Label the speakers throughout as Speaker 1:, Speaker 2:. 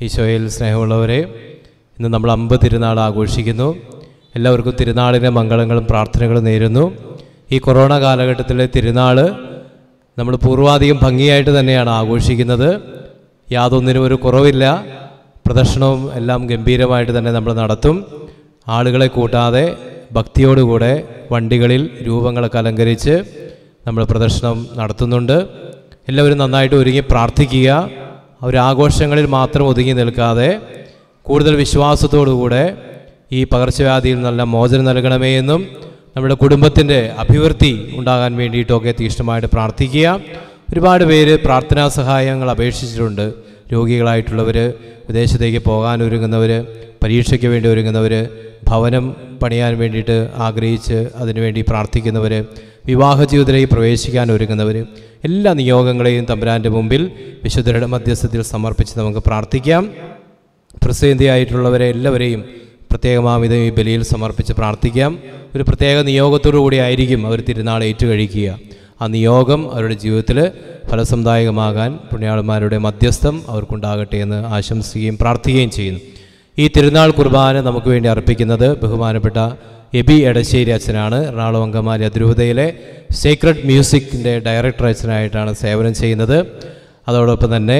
Speaker 1: ഈശോയിൽ സ്നേഹമുള്ളവരെ ഇന്ന് നമ്മൾ അമ്പ് തിരുനാൾ ആഘോഷിക്കുന്നു എല്ലാവർക്കും തിരുനാളിൻ്റെ മംഗളങ്ങളും പ്രാർത്ഥനകളും നേരുന്നു ഈ കൊറോണ കാലഘട്ടത്തിലെ തിരുനാൾ നമ്മൾ പൂർവാധികം ഭംഗിയായിട്ട് തന്നെയാണ് ആഘോഷിക്കുന്നത് യാതൊന്നിനും ഒരു കുറവില്ല പ്രദർശനവും എല്ലാം ഗംഭീരമായിട്ട് തന്നെ നമ്മൾ നടത്തും ആളുകളെ കൂട്ടാതെ ഭക്തിയോടുകൂടെ വണ്ടികളിൽ രൂപങ്ങളൊക്കെ അലങ്കരിച്ച് നമ്മൾ പ്രദർശനം നടത്തുന്നുണ്ട് എല്ലാവരും നന്നായിട്ട് ഒരുങ്ങി പ്രാർത്ഥിക്കുക ഒരു ആഘോഷങ്ങളിൽ മാത്രം ഒതുങ്ങി നിൽക്കാതെ കൂടുതൽ വിശ്വാസത്തോടുകൂടെ ഈ പകർച്ചവ്യാധിയിൽ നല്ല മോചനം നൽകണമേ എന്നും നമ്മുടെ കുടുംബത്തിൻ്റെ അഭിവൃദ്ധി ഉണ്ടാകാൻ വേണ്ടിയിട്ടൊക്കെ തീക്ഷ്ണമായിട്ട് പ്രാർത്ഥിക്കുക ഒരുപാട് പേര് പ്രാർത്ഥനാ സഹായങ്ങൾ അപേക്ഷിച്ചിട്ടുണ്ട് രോഗികളായിട്ടുള്ളവർ വിദേശത്തേക്ക് പോകാൻ ഒരുങ്ങുന്നവർ പരീക്ഷയ്ക്ക് വേണ്ടി ഒരുങ്ങുന്നവർ ഭവനം പണിയാൻ വേണ്ടിയിട്ട് ആഗ്രഹിച്ച് അതിനുവേണ്ടി പ്രാർത്ഥിക്കുന്നവർ വിവാഹ ജീവിതത്തിലേക്ക് പ്രവേശിക്കാൻ ഒരുങ്ങുന്നവർ എല്ലാ നിയോഗങ്ങളെയും തമ്പുരാൻ്റെ മുമ്പിൽ വിശുദ്ധരുടെ മധ്യസ്ഥത്തിൽ സമർപ്പിച്ച് നമുക്ക് പ്രാർത്ഥിക്കാം പ്രതിസന്ധിയായിട്ടുള്ളവരെ എല്ലാവരെയും പ്രത്യേകമാവിധം ഈ ബലിയിൽ സമർപ്പിച്ച് പ്രാർത്ഥിക്കാം ഒരു പ്രത്യേക നിയോഗത്തോടു കൂടി ആയിരിക്കും അവർ തിരുനാൾ ഏറ്റുകഴിക്കുക ആ നിയോഗം അവരുടെ ജീവിതത്തിൽ ഫലസമുദായകമാകാൻ പുണ്യാളന്മാരുടെ മധ്യസ്ഥം അവർക്കുണ്ടാകട്ടെ എന്ന് ആശംസിക്കുകയും പ്രാർത്ഥിക്കുകയും ചെയ്യുന്നു ഈ തിരുനാൾ കുർബാന നമുക്ക് വേണ്ടി അർപ്പിക്കുന്നത് ബഹുമാനപ്പെട്ട എബി എടശ്ശേരി അച്ഛനാണ് എറണാകുളം അങ്കമാലി അതിരൂപതയിലെ സീക്രട്ട് മ്യൂസിക്കിൻ്റെ ഡയറക്ടർ അച്ഛനായിട്ടാണ് സേവനം ചെയ്യുന്നത് അതോടൊപ്പം തന്നെ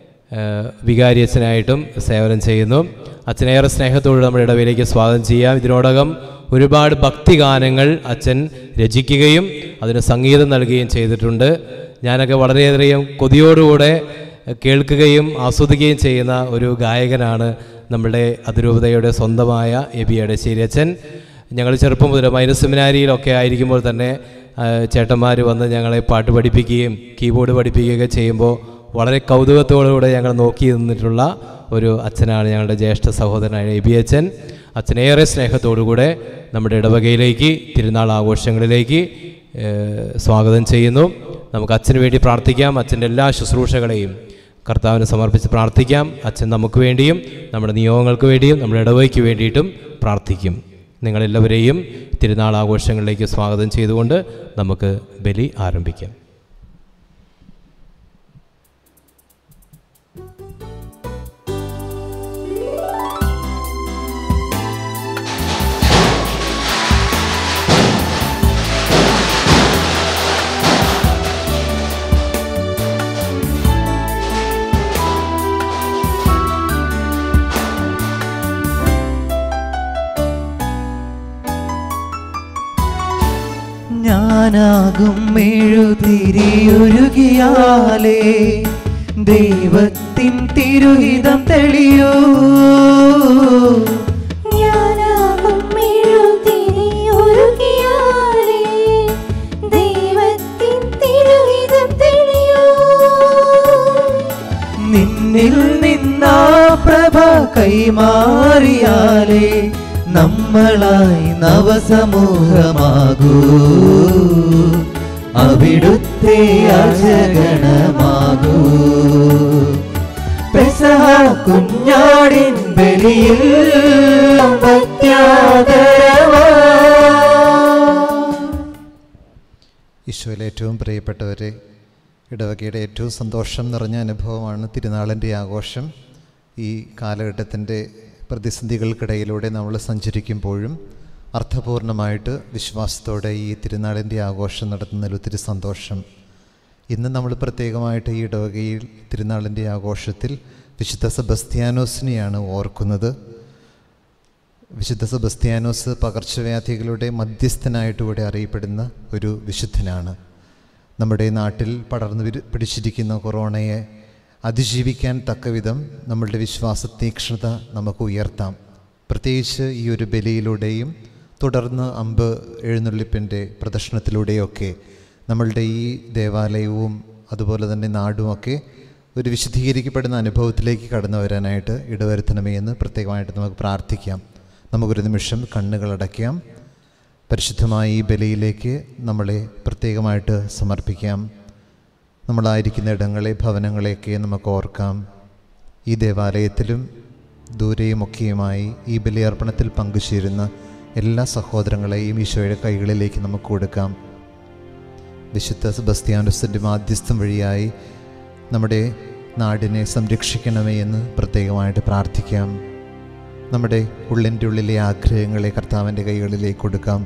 Speaker 1: ഏഹ് വികാരി അച്ഛനായിട്ടും സേവനം ചെയ്യുന്നു അച്ഛനേറെ സ്നേഹത്തോട് നമ്മുടെ ഇടവയിലേക്ക് സ്വാഗതം ചെയ്യാം ഇതിനോടകം ഒരുപാട് ഭക്തിഗാനങ്ങൾ അച്ഛൻ രചിക്കുകയും അതിന് സംഗീതം നൽകുകയും ചെയ്തിട്ടുണ്ട് ഞാനൊക്കെ വളരെയധികം കൊതിയോടുകൂടെ കേൾക്കുകയും ആസ്വദിക്കുകയും ചെയ്യുന്ന ഒരു ഗായകനാണ് നമ്മുടെ അതിരൂപതയുടെ സ്വന്തമായ എ ബി എടശ്ശേരി അച്ഛൻ ഞങ്ങൾ ചെറുപ്പം മുതൽ മൈനസ് സെമിനാരിയിലൊക്കെ ആയിരിക്കുമ്പോൾ തന്നെ ചേട്ടന്മാർ വന്ന് ഞങ്ങളെ പാട്ട് പഠിപ്പിക്കുകയും കീബോർഡ് പഠിപ്പിക്കുകയൊക്കെ ചെയ്യുമ്പോൾ വളരെ കൗതുകത്തോടുകൂടെ ഞങ്ങൾ നോക്കി നിന്നിട്ടുള്ള ഒരു അച്ഛനാണ് ഞങ്ങളുടെ ജ്യേഷ്ഠ സഹോദരനായ എ ബി അച്ഛൻ അച്ഛനേറെ സ്നേഹത്തോടുകൂടെ നമ്മുടെ ഇടവകയിലേക്ക് തിരുനാൾ ആഘോഷങ്ങളിലേക്ക് ഏഹ്, സ്വാഗതം ചെയ്യുന്നു നമുക്ക് അച്ഛന് വേണ്ടി പ്രാർത്ഥിക്കാം അച്ഛൻ്റെ എല്ലാ ശുശ്രൂഷകളെയും കർത്താവിന് സമർപ്പിച്ച് പ്രാർത്ഥിക്കാം അച്ഛൻ നമുക്ക് വേണ്ടിയും നമ്മുടെ നിയോഗങ്ങൾക്ക് വേണ്ടിയും നമ്മുടെ ഇടവയ്ക്ക് വേണ്ടിയിട്ടും പ്രാർത്ഥിക്കും നിങ്ങളെല്ലാവരെയും തിരുനാൾ ആഘോഷങ്ങളിലേക്ക് സ്വാഗതം ചെയ്തുകൊണ്ട് നമുക്ക് ബലി ആരംഭിക്കാം
Speaker 2: ഞാനാകും മെഴുതിരിയൊരുകിയാലേ ദൈവത്തിൻ തിരുഹിതം തെളിയൂ
Speaker 3: ഞാനാകും മെഴുതിരിയൊരുകിയാലേ ദൈവത്തിൻ തിരുഹിതം തെളിയൂ.
Speaker 2: നിന്നിൽ നിന്നാ പ്രഭ കൈമാറിയാലേ നമ്മളായി നവസമൂഹമാകൂ അവിടുത്തെ അജഗണമാകൂ പെസഹ കുഞ്ഞാടിൻ ബലിയിൽ പ്രത്യാദരവാ
Speaker 4: ഈശോയിലെ ഏറ്റവും പ്രിയപ്പെട്ടവരെ ഇടവകയുടെ ഏറ്റവും സന്തോഷം നിറഞ്ഞ അനുഭവമാണ് തിരുനാളിൻ്റെ ആഘോഷം ഈ കാലഘട്ടത്തിൻ്റെ പ്രതിസന്ധികൾക്കിടയിലൂടെ നമ്മൾ സഞ്ചരിക്കുമ്പോഴും അർത്ഥപൂർണമായിട്ട് വിശ്വാസത്തോടെ ഈ തിരുനാളിൻ്റെ ആഘോഷം നടത്തുന്നതിൽ ഒത്തിരി സന്തോഷം ഇന്ന് നമ്മൾ പ്രത്യേകമായിട്ട് ഈ ഇടവകയിൽ തിരുനാളിൻ്റെ ആഘോഷത്തിൽ വിശുദ്ധ സെബസ്ത്യാനോസിനെയാണ് ഓർക്കുന്നത് വിശുദ്ധ സെബസ്ത്യാനോസ് പകർച്ചവ്യാധികളുടെ മധ്യസ്ഥനായിട്ട് ഇവിടെ അറിയപ്പെടുന്ന ഒരു വിശുദ്ധനാണ് നമ്മുടെ നാട്ടിൽ പടർന്നു വിരി- പിടിച്ചിരിക്കുന്ന കൊറോണയെ അതിജീവിക്കാൻ തക്കവിധം നമ്മളുടെ വിശ്വാസ തീക്ഷ്ണത നമുക്ക് ഉയർത്താം പ്രത്യേകിച്ച് ഈ ഒരു ബലിയിലൂടെയും തുടർന്ന് അമ്പ് എഴുന്നള്ളിപ്പിൻ്റെ പ്രദർശനത്തിലൂടെയൊക്കെ നമ്മളുടെ ഈ ദേവാലയവും അതുപോലെ തന്നെ നാടുമൊക്കെ ഒരു വിശുദ്ധീകരിക്കപ്പെടുന്ന അനുഭവത്തിലേക്ക് കടന്നു വരാനായിട്ട് ഇടവരുത്തണമേ എന്ന് പ്രത്യേകമായിട്ട് നമുക്ക് പ്രാർത്ഥിക്കാം നമുക്കൊരു നിമിഷം കണ്ണുകളടയ്ക്കാം പരിശുദ്ധമായ ഈ ബലിയിലേക്ക് നമ്മളെ പ്രത്യേകമായിട്ട് സമർപ്പിക്കാം നമ്മളായിരിക്കുന്ന ഇടങ്ങളെ ഭവനങ്ങളെയൊക്കെ നമുക്ക് ഓർക്കാം ഈ ദേവാലയത്തിലും ദൂരെയുമൊക്കെയുമായി ഈ ബലിയർപ്പണത്തിൽ പങ്കുചേരുന്ന എല്ലാ സഹോദരങ്ങളെയും ഈശോയുടെ കൈകളിലേക്ക് നമുക്ക് കൊടുക്കാം വിശുദ്ധ സെബസ്ത്യാനുസിൻ്റെ മാധ്യസ്ഥം വഴിയായി നമ്മുടെ നാടിനെ സംരക്ഷിക്കണമേ എന്ന് പ്രത്യേകമായിട്ട് പ്രാർത്ഥിക്കാം നമ്മുടെ ഉള്ളിൻ്റെ ഉള്ളിലെ ആഗ്രഹങ്ങളെ കർത്താവിൻ്റെ കൈകളിലേക്ക് കൊടുക്കാം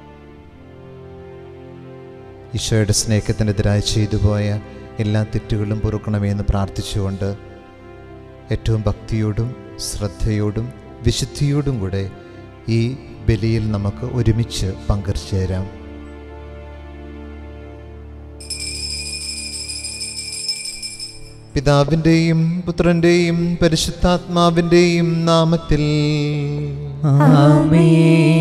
Speaker 4: ഈശോയുടെ സ്നേഹത്തിനെതിരായി ചെയ്തു പോയ എല്ലാ തെറ്റുകളും പൊറുക്കണമേ എന്ന് പ്രാർത്ഥിച്ചുകൊണ്ട് ഏറ്റവും ഭക്തിയോടും ശ്രദ്ധയോടും വിശുദ്ധിയോടും കൂടെ ഈ ബലിയിൽ നമുക്ക് ഒരുമിച്ച് പങ്കുചേരാം പിതാവിൻ്റെയും പുത്രൻ്റെയും പരിശുദ്ധാത്മാവിൻ്റെയും നാമത്തിൽ
Speaker 2: ആമേൻ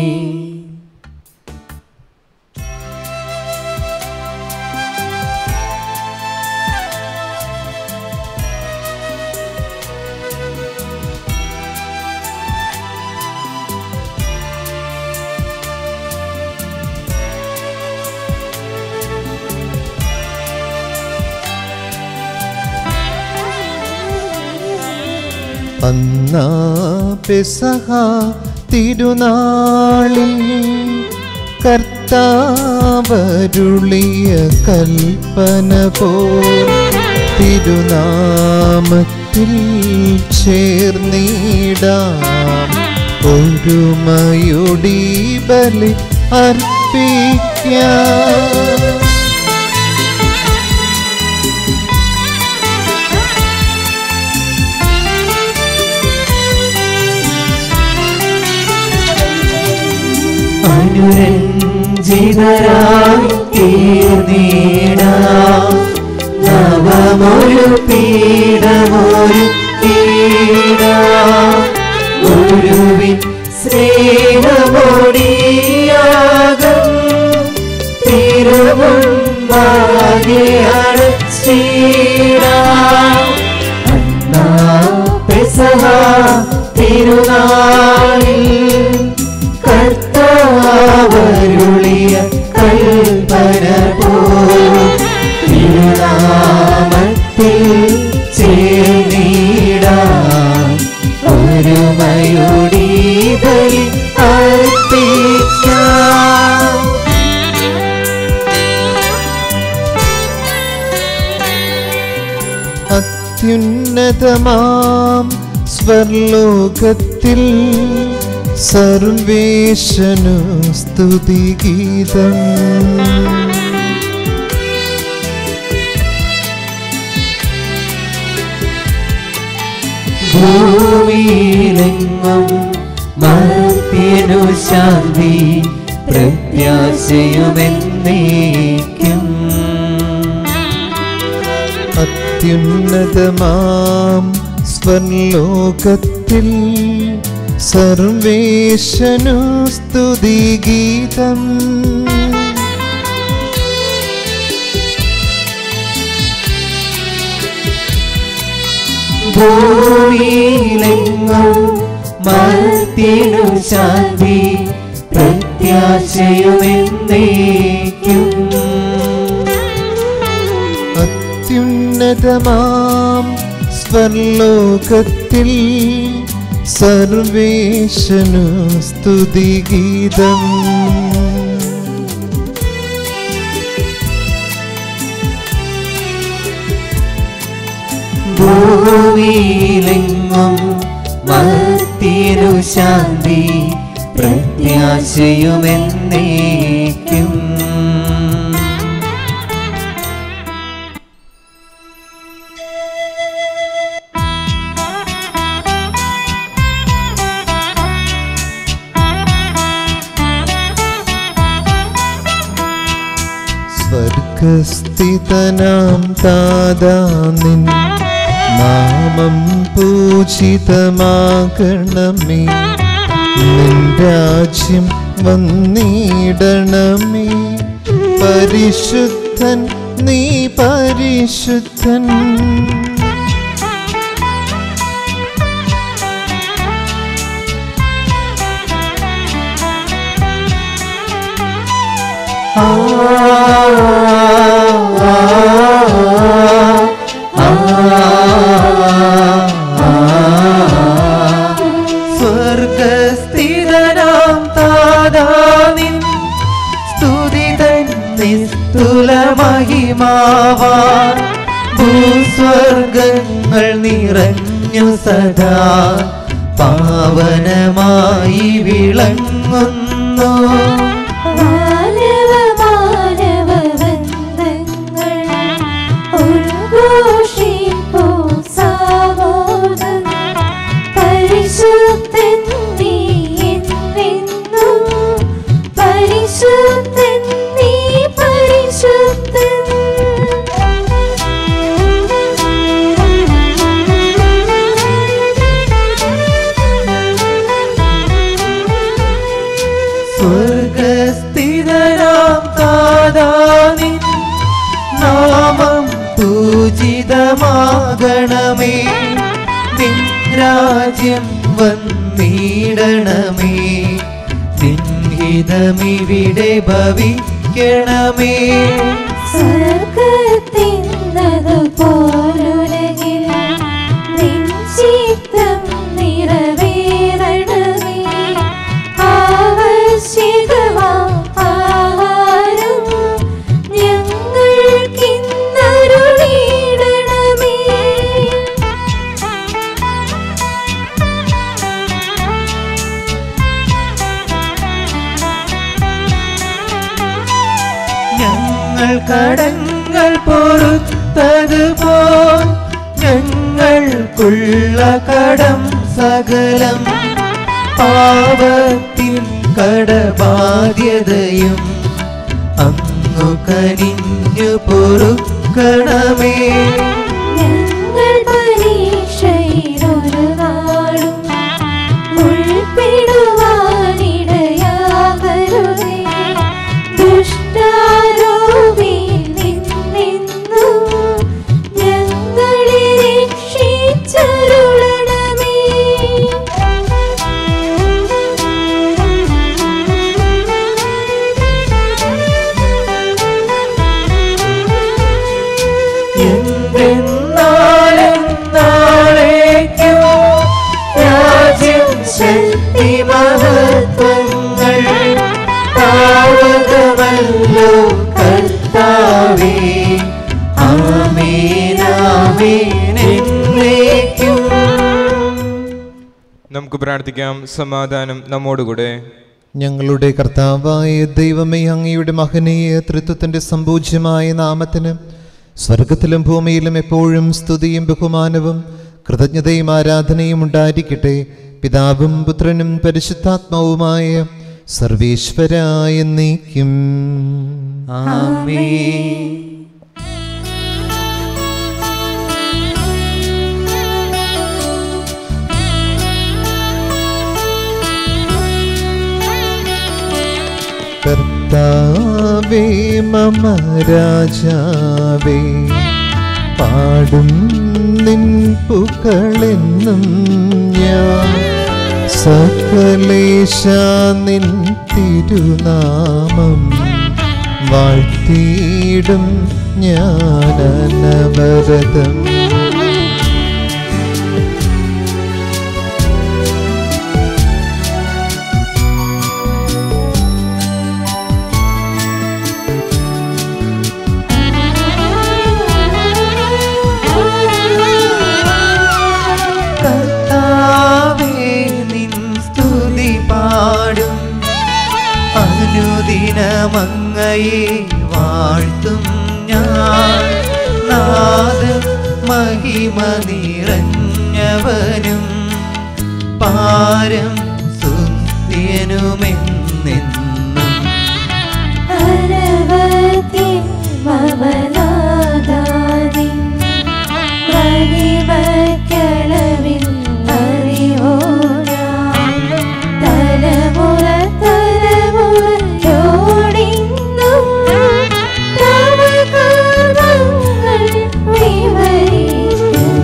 Speaker 4: അന്നാ പെസഹ തിരുനാളിൽ കർത്താവരുളിയ കൽപ്പന പോൽ തിരുനാമത്തിൽ ചേർന്നിടാം ഒരുമയൊടി ബലി അർപ്പിക്കാം
Speaker 2: അനുരഞ്ജിതരായി തീർന്നിടാം നവമൊരു പീഠമൊരു കീടാം ഗുരുവിൻ സ്നേഹമൊടിയാകം തിരുമുൻപാകെ അടച്ചിടാം അന്നാ പെസഹ തിരുനാളിൽ കർത്താവരുളിയ കൽപ്പന പോ തിരുനാമത്തിൽ ചേർന്നിടാം ഒരുമയോടി ബലി അർപ്പിക്കാം
Speaker 4: അത്യുന്നതമാം സ്വർലോകത്തിൽ സർവേശനു സ്തുതിഗീതം
Speaker 2: ഭൂമിയിലെങ്ങും മർത്യനു ശാന്തി പ്രത്യാശയുമെന്നേക്കും
Speaker 4: അത്യുന്നതമാം സ്വർലോകത്തിൽ സർവേശനു സ്തുതിഗീതം
Speaker 2: ഭൂമിയിലെങ്ങും മർത്യനു ശാന്തി പ്രത്യാശയുമെന്നേക്കും
Speaker 4: അത്യുന്നതമാം സ്വർലോകത്തിൽ സർവേശനു സ്തുതിഗീതം
Speaker 2: ഭൂമിയിലെങ്ങും മർത്യനു ശാന്തി പ്രത്യാശയുമെന്നേക്കും
Speaker 4: സ്വർഗസ്ഥിതനാം താതാ നിൻ നാമം പൂജിതമാകണമേ നിൻ രാജ്യം വന്നിടണമേ പരിശുദ്ധൻ നീ പരിശുദ്ധൻ
Speaker 2: സ്വർഗസ്ഥിതനാം താതാനിൻ സ്തുതി തൻ നിസ്തുല മഹിമാവാൻ ഭൂസ്വർഗങ്ങൾ നിറഞ്ഞു സദാ പാവനമായി വിളങ്ങുന്നു
Speaker 3: മാനവ മാനവ ബന്ധങ്ങൾ ഉദ്ഘോഷിപ്പൂ സാമോദം പരിശുദ്ധൻ നീ എന്നെന്നും പരിശുദ്ധൻ നീ
Speaker 2: സ്വർഗസ്ഥിതനാം താതാനി നാമം പൂജിതമാകണമേ നിൻ രാജ്യം വന്നിടണമേ നിൻഹിതമിവിടെ ഭവിക്കണമേ
Speaker 3: സ്വർഗത്തിന്നതു പോലുലകിൽ നിൻ ചിത്തം നിറവേറണമേ ആവശ്യകമാം ആഹാരം ഞങ്ങൾക്കിന്നരുളിയിടണമേ
Speaker 2: ഞങ്ങൾ കടങ്ങൾ പൊറുത്തതുപോൽ ഞങ്ങൾക്കുള്ള കടം സകലം പാപത്തിൻ കടബാധ്യതയും അങ്ങു കനിഞ്ഞു പൊറുക്കണമേ
Speaker 3: ഞങ്ങൾ പരീക്ഷയിലൊരു നാളും ഉൾപ്പെടുവാനിടയാകരുതേ ദുഷ്ടാരോപിയിൽ നിന്നെന്നും ഞങ്ങളെ രക്ഷിച്ചരുളണമേ
Speaker 2: എന്തെന്നാലെന്നാളേക്കും രാജ്യം ശക്തി മഹത്വങ്ങൾ താവകമല്ലോ കർത്താവേ ആമേനാമേൻ എന്നേക്കും
Speaker 5: നമുക്ക് പ്രാർത്ഥിക്കാം സമാധാനം നമ്മോടുകൂടെ
Speaker 4: ഞങ്ങളുടെ കർത്താവായ ദൈവമേ അങ്ങയുടെ മഹനീയ തൃത്വത്തിൻ്റെ സമ്പൂജ്യമായ നാമത്തിന് സ്വർഗത്തിലും ഭൂമിയിലും എപ്പോഴും സ്തുതിയും ബഹുമാനവും കൃതജ്ഞതയും ആരാധനയും ഉണ്ടായിരിക്കട്ടെ പിതാവും പുത്രനും പരിശുദ്ധാത്മാവുമായ സർവേശ്വരായ നീക്കും
Speaker 2: ആമേൻ
Speaker 4: കർത്താവേ മമ രാജാവേ പാടും നിൻ പുകളെന്നും ഞാൻ സകലേശ നിൻ തിരുനാമം വാഴ്ത്തിയിടും ഞാനനവരതം
Speaker 2: കർത്താവേ നിൻ സ്തുതി പാടും അനുദിനമങ്ങയെ വാഴ്ത്തും ഞാൻ നാദം മഹിമ നിറഞ്ഞവനും പാരം സുത്യനുമെന്നെന്നും
Speaker 3: അനവധി മമനാദാതി മഹിമക്കളവിൽ അറിവോരാ തലമുറ തലമുറയോടിന്നും തവകാലങ്ങൾ വിവരിക്കും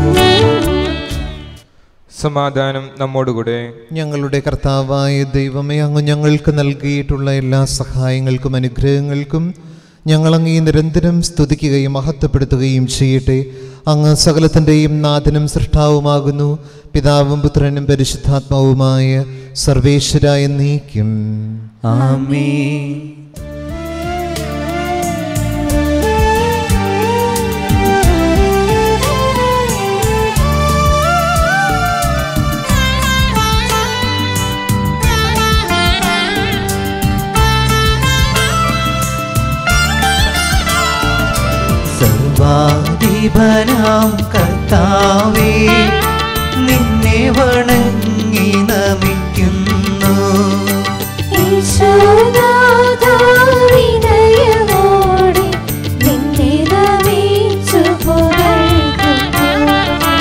Speaker 5: സമാധാനം നമ്മോടുകൂടെ
Speaker 4: ഞങ്ങളുടെ കർത്താവായ ദൈവമേ അങ്ങ് ഞങ്ങൾക്ക് നൽകിയിട്ടുള്ള എല്ലാ സഹായങ്ങൾക്കും അനുഗ്രഹങ്ങൾക്കും ഞങ്ങൾ അങ്ങേ നിരന്തരം സ്തുതിക്കുകയും മഹത്വപ്പെടുത്തുകയും ചെയ്യട്ടെ അങ്ങ് സകലത്തിൻ്റെയും നാഥനും സൃഷ്ടാവുമാകുന്നു പിതാവും പുത്രനും പരിശുദ്ധാത്മാവുമായ സർവേശ്വരായ നീക്കും
Speaker 2: ആമേൻ വല്ലഭനാം കർത്താവേ നിന്നെ വണങ്ങി നമിക്കുന്നു
Speaker 3: ഈശോനാഥാ വിനയമോടെ നിന്നെ നമിച്ചു പുകഴ്ത്തുന്നു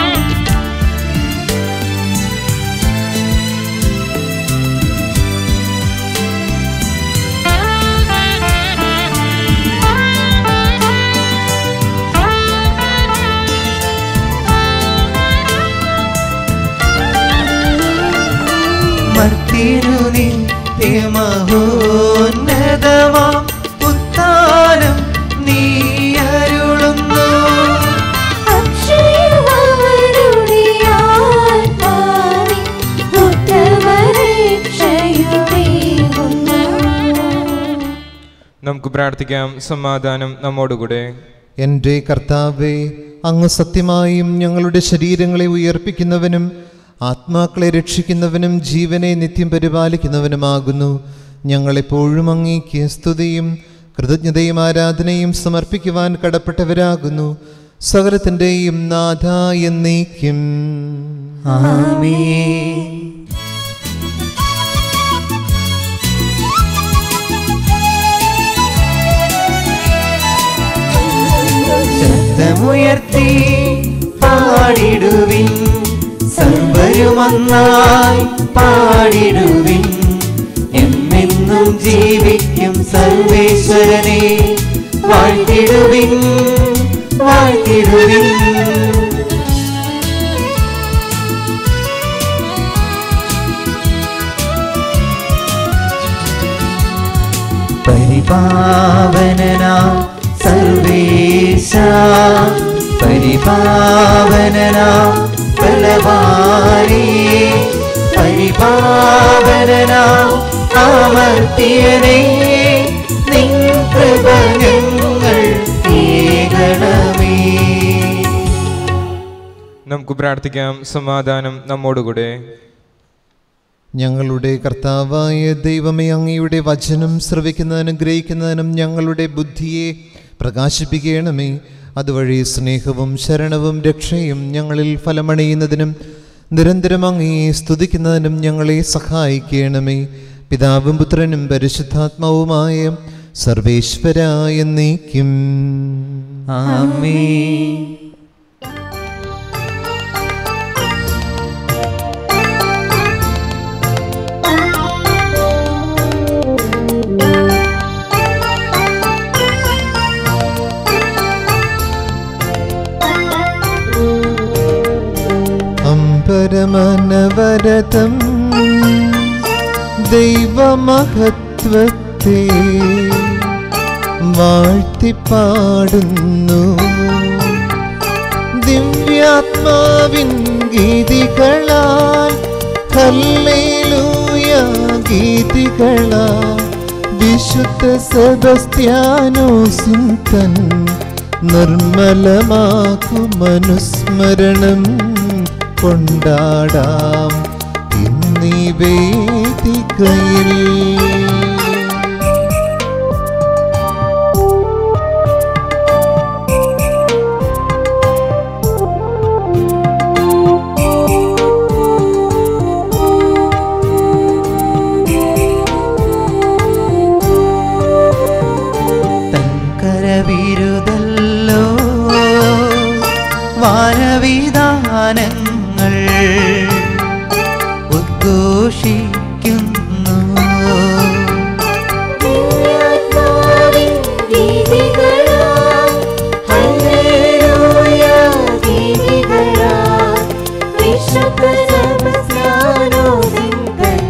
Speaker 2: മർത്തിരുനി മഹോന്നതമാം ഉത്താനം നീ അരുളുന്നു
Speaker 3: അക്ഷയവരുടെ ആത്മാവിൻ ഉത്തമരക്ഷയുമേകുന്നു.
Speaker 5: നമുക്ക് പ്രാർത്ഥിക്കാം സമാധാനം നമ്മോടുകൂടെ
Speaker 4: എൻ്റെ കർത്താവെ അങ്ങ് സത്യമായും ഞങ്ങളുടെ ശരീരങ്ങളെ ഉയർപ്പിക്കുന്നവനും ആത്മാക്കളെ രക്ഷിക്കുന്നവനും ജീവനെ നിത്യം പരിപാലിക്കുന്നവനുമാകുന്നു ഞങ്ങളെപ്പോഴും അങ്ങേക്ക് സ്തുതിയും കൃതജ്ഞതയും ആരാധനയും സമർപ്പിക്കുവാൻ കടപ്പെട്ടവരാകുന്നു സകലത്തിൻ്റെയും നാഥ എന്നേക്കും
Speaker 2: ആമേൻ ശബ്ദമുയർത്തി പാടിടുവിൻ സർവരുമൊന്നായി പാടിടുവിൻ എന്നെന്നും ജീവിക്കും സർവേശ്വരനെ വാഴ്ത്തിടുവിൻ വാഴ്ത്തിടുവിൻ പരിപാവനനാ സർവേശ പരിപാവനനാ ബലവാനേ പരിപാവനനാ അമർത്തിയനേ നിൻ കൃപ ഞങ്ങൾ കേകണമേ
Speaker 5: നമുക്ക് പ്രാർത്ഥിക്കാം സമാധാനം നമ്മോടുകൂടെ
Speaker 4: ഞങ്ങളുടെ കർത്താവായ ദൈവമേ അങ്ങയുടെ വചനം ശ്രവിക്കുന്നതിനും ഗ്രഹിക്കുന്നതിനും ഞങ്ങളുടെ ബുദ്ധിയെ പ്രകാശിപ്പിക്കണമേ അതുവഴി സ്നേഹവും ശരണവും രക്ഷയും ഞങ്ങളിൽ ഫലമണിയുന്നതിനും നിരന്തരം അങ്ങയെ സ്തുതിക്കുന്നതിനും ഞങ്ങളെ സഹായിക്കണമേ പിതാവും പുത്രനും പരിശുദ്ധാത്മാവുമായ സർവേശ്വരായ നീക്കും
Speaker 2: ആമേൻ
Speaker 4: അമ്പരമനവരതം ദൈവമഹത്വത്തെ വാഴ്ത്തിപ്പാടുന്നു ദിവ്യാത്മാവിൻ ഗീതികളാൽ ഹല്ലേലൂയ ഗീതികളാൽ വിശുദ്ധ സെബസ്ത്യാനോസിൻ തൻ നിർമ്മലമാക്കുമനുസ്മരണം കൊണ്ടാടാം ഇന്നീ വേദികയിൽ
Speaker 2: തൻകരവിരുതല്ലോ വാനവിധാനങ്ങൾ ഉദ്ഘോഷിക്കുന്നു
Speaker 3: ദിവ്യാത്മാവിൻ ഗീതികളാൽ ഹല്ലേലൂയ ഗീതികളാൽ വിശുദ്ധ സെബസ്ത്യാനോസിങ്കൽ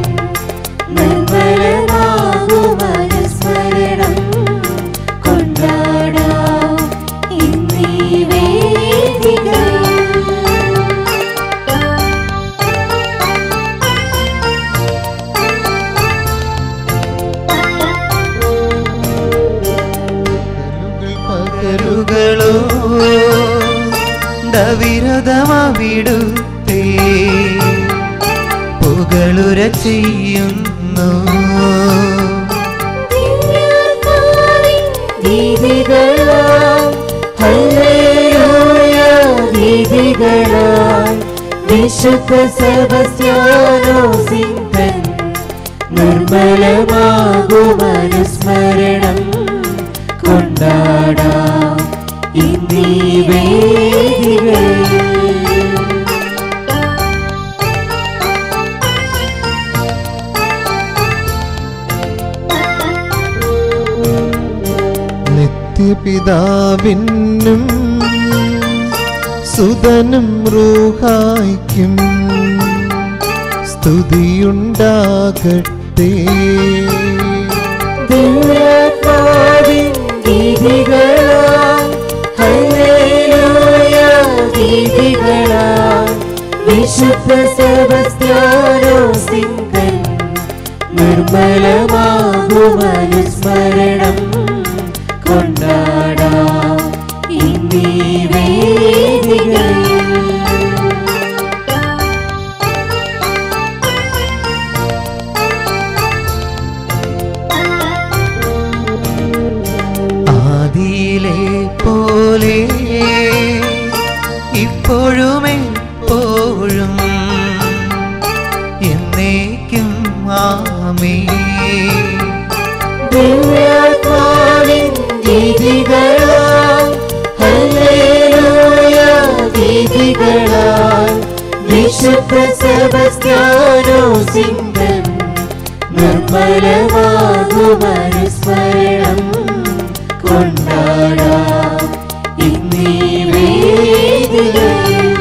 Speaker 3: നിർമ്മലമാകുമനുസ്മരണം കൊണ്ടാടാം ഇന്നീ വേദികയിൽ
Speaker 2: പകലുകളോ ഡവിരതമവിടുത്തേ പുകളുര ചെയ്യുന്നു
Speaker 3: ദിവ്യാത്മാവിൻ ഗീതികളാൽ ഹല്ലേലൂയ വീതികളാൽ വിശുദ്ധ സെബസ്ത്യാനോസിംഹൻ നിർമ്മലമാകുമനുസ്മരണം കൊണ്ടാടാം ഇന്നീ വേദികൾ
Speaker 4: നിത്യപിതാവിനും സുതനും റൂഹായ്ക്കും സ്തുതിയുണ്ടാകട്ടെ
Speaker 3: ദിവ്യാത്മാവിൻ ഗീതികളാൽ ഹല്ലേലൂയ ഗീതികളാൽ വിശുദ്ധ സെബസ്ത്യാനോസിംഹൻ നിർമ്മലമാകുമനുസ്മരണം കൊണ്ടാടാം ഇന്നീ വേദികൾ
Speaker 2: ആദിയിലെ പോലെ ഇപ്പോഴും എപ്പോഴും എന്നേക്കും ആമേ
Speaker 3: ദിവ്യാത്മാവിൻ ഗീതികളാൽ ഹല്ലേലൂയ ഗീതികളാൽ വിശുദ്ധ സെബസ്ത്യാനോസിംഹൻ നിർമ്മലമാകുമനുസ്മരണം കൊണ്ടാടാം ഇന്നീ വേദികൾ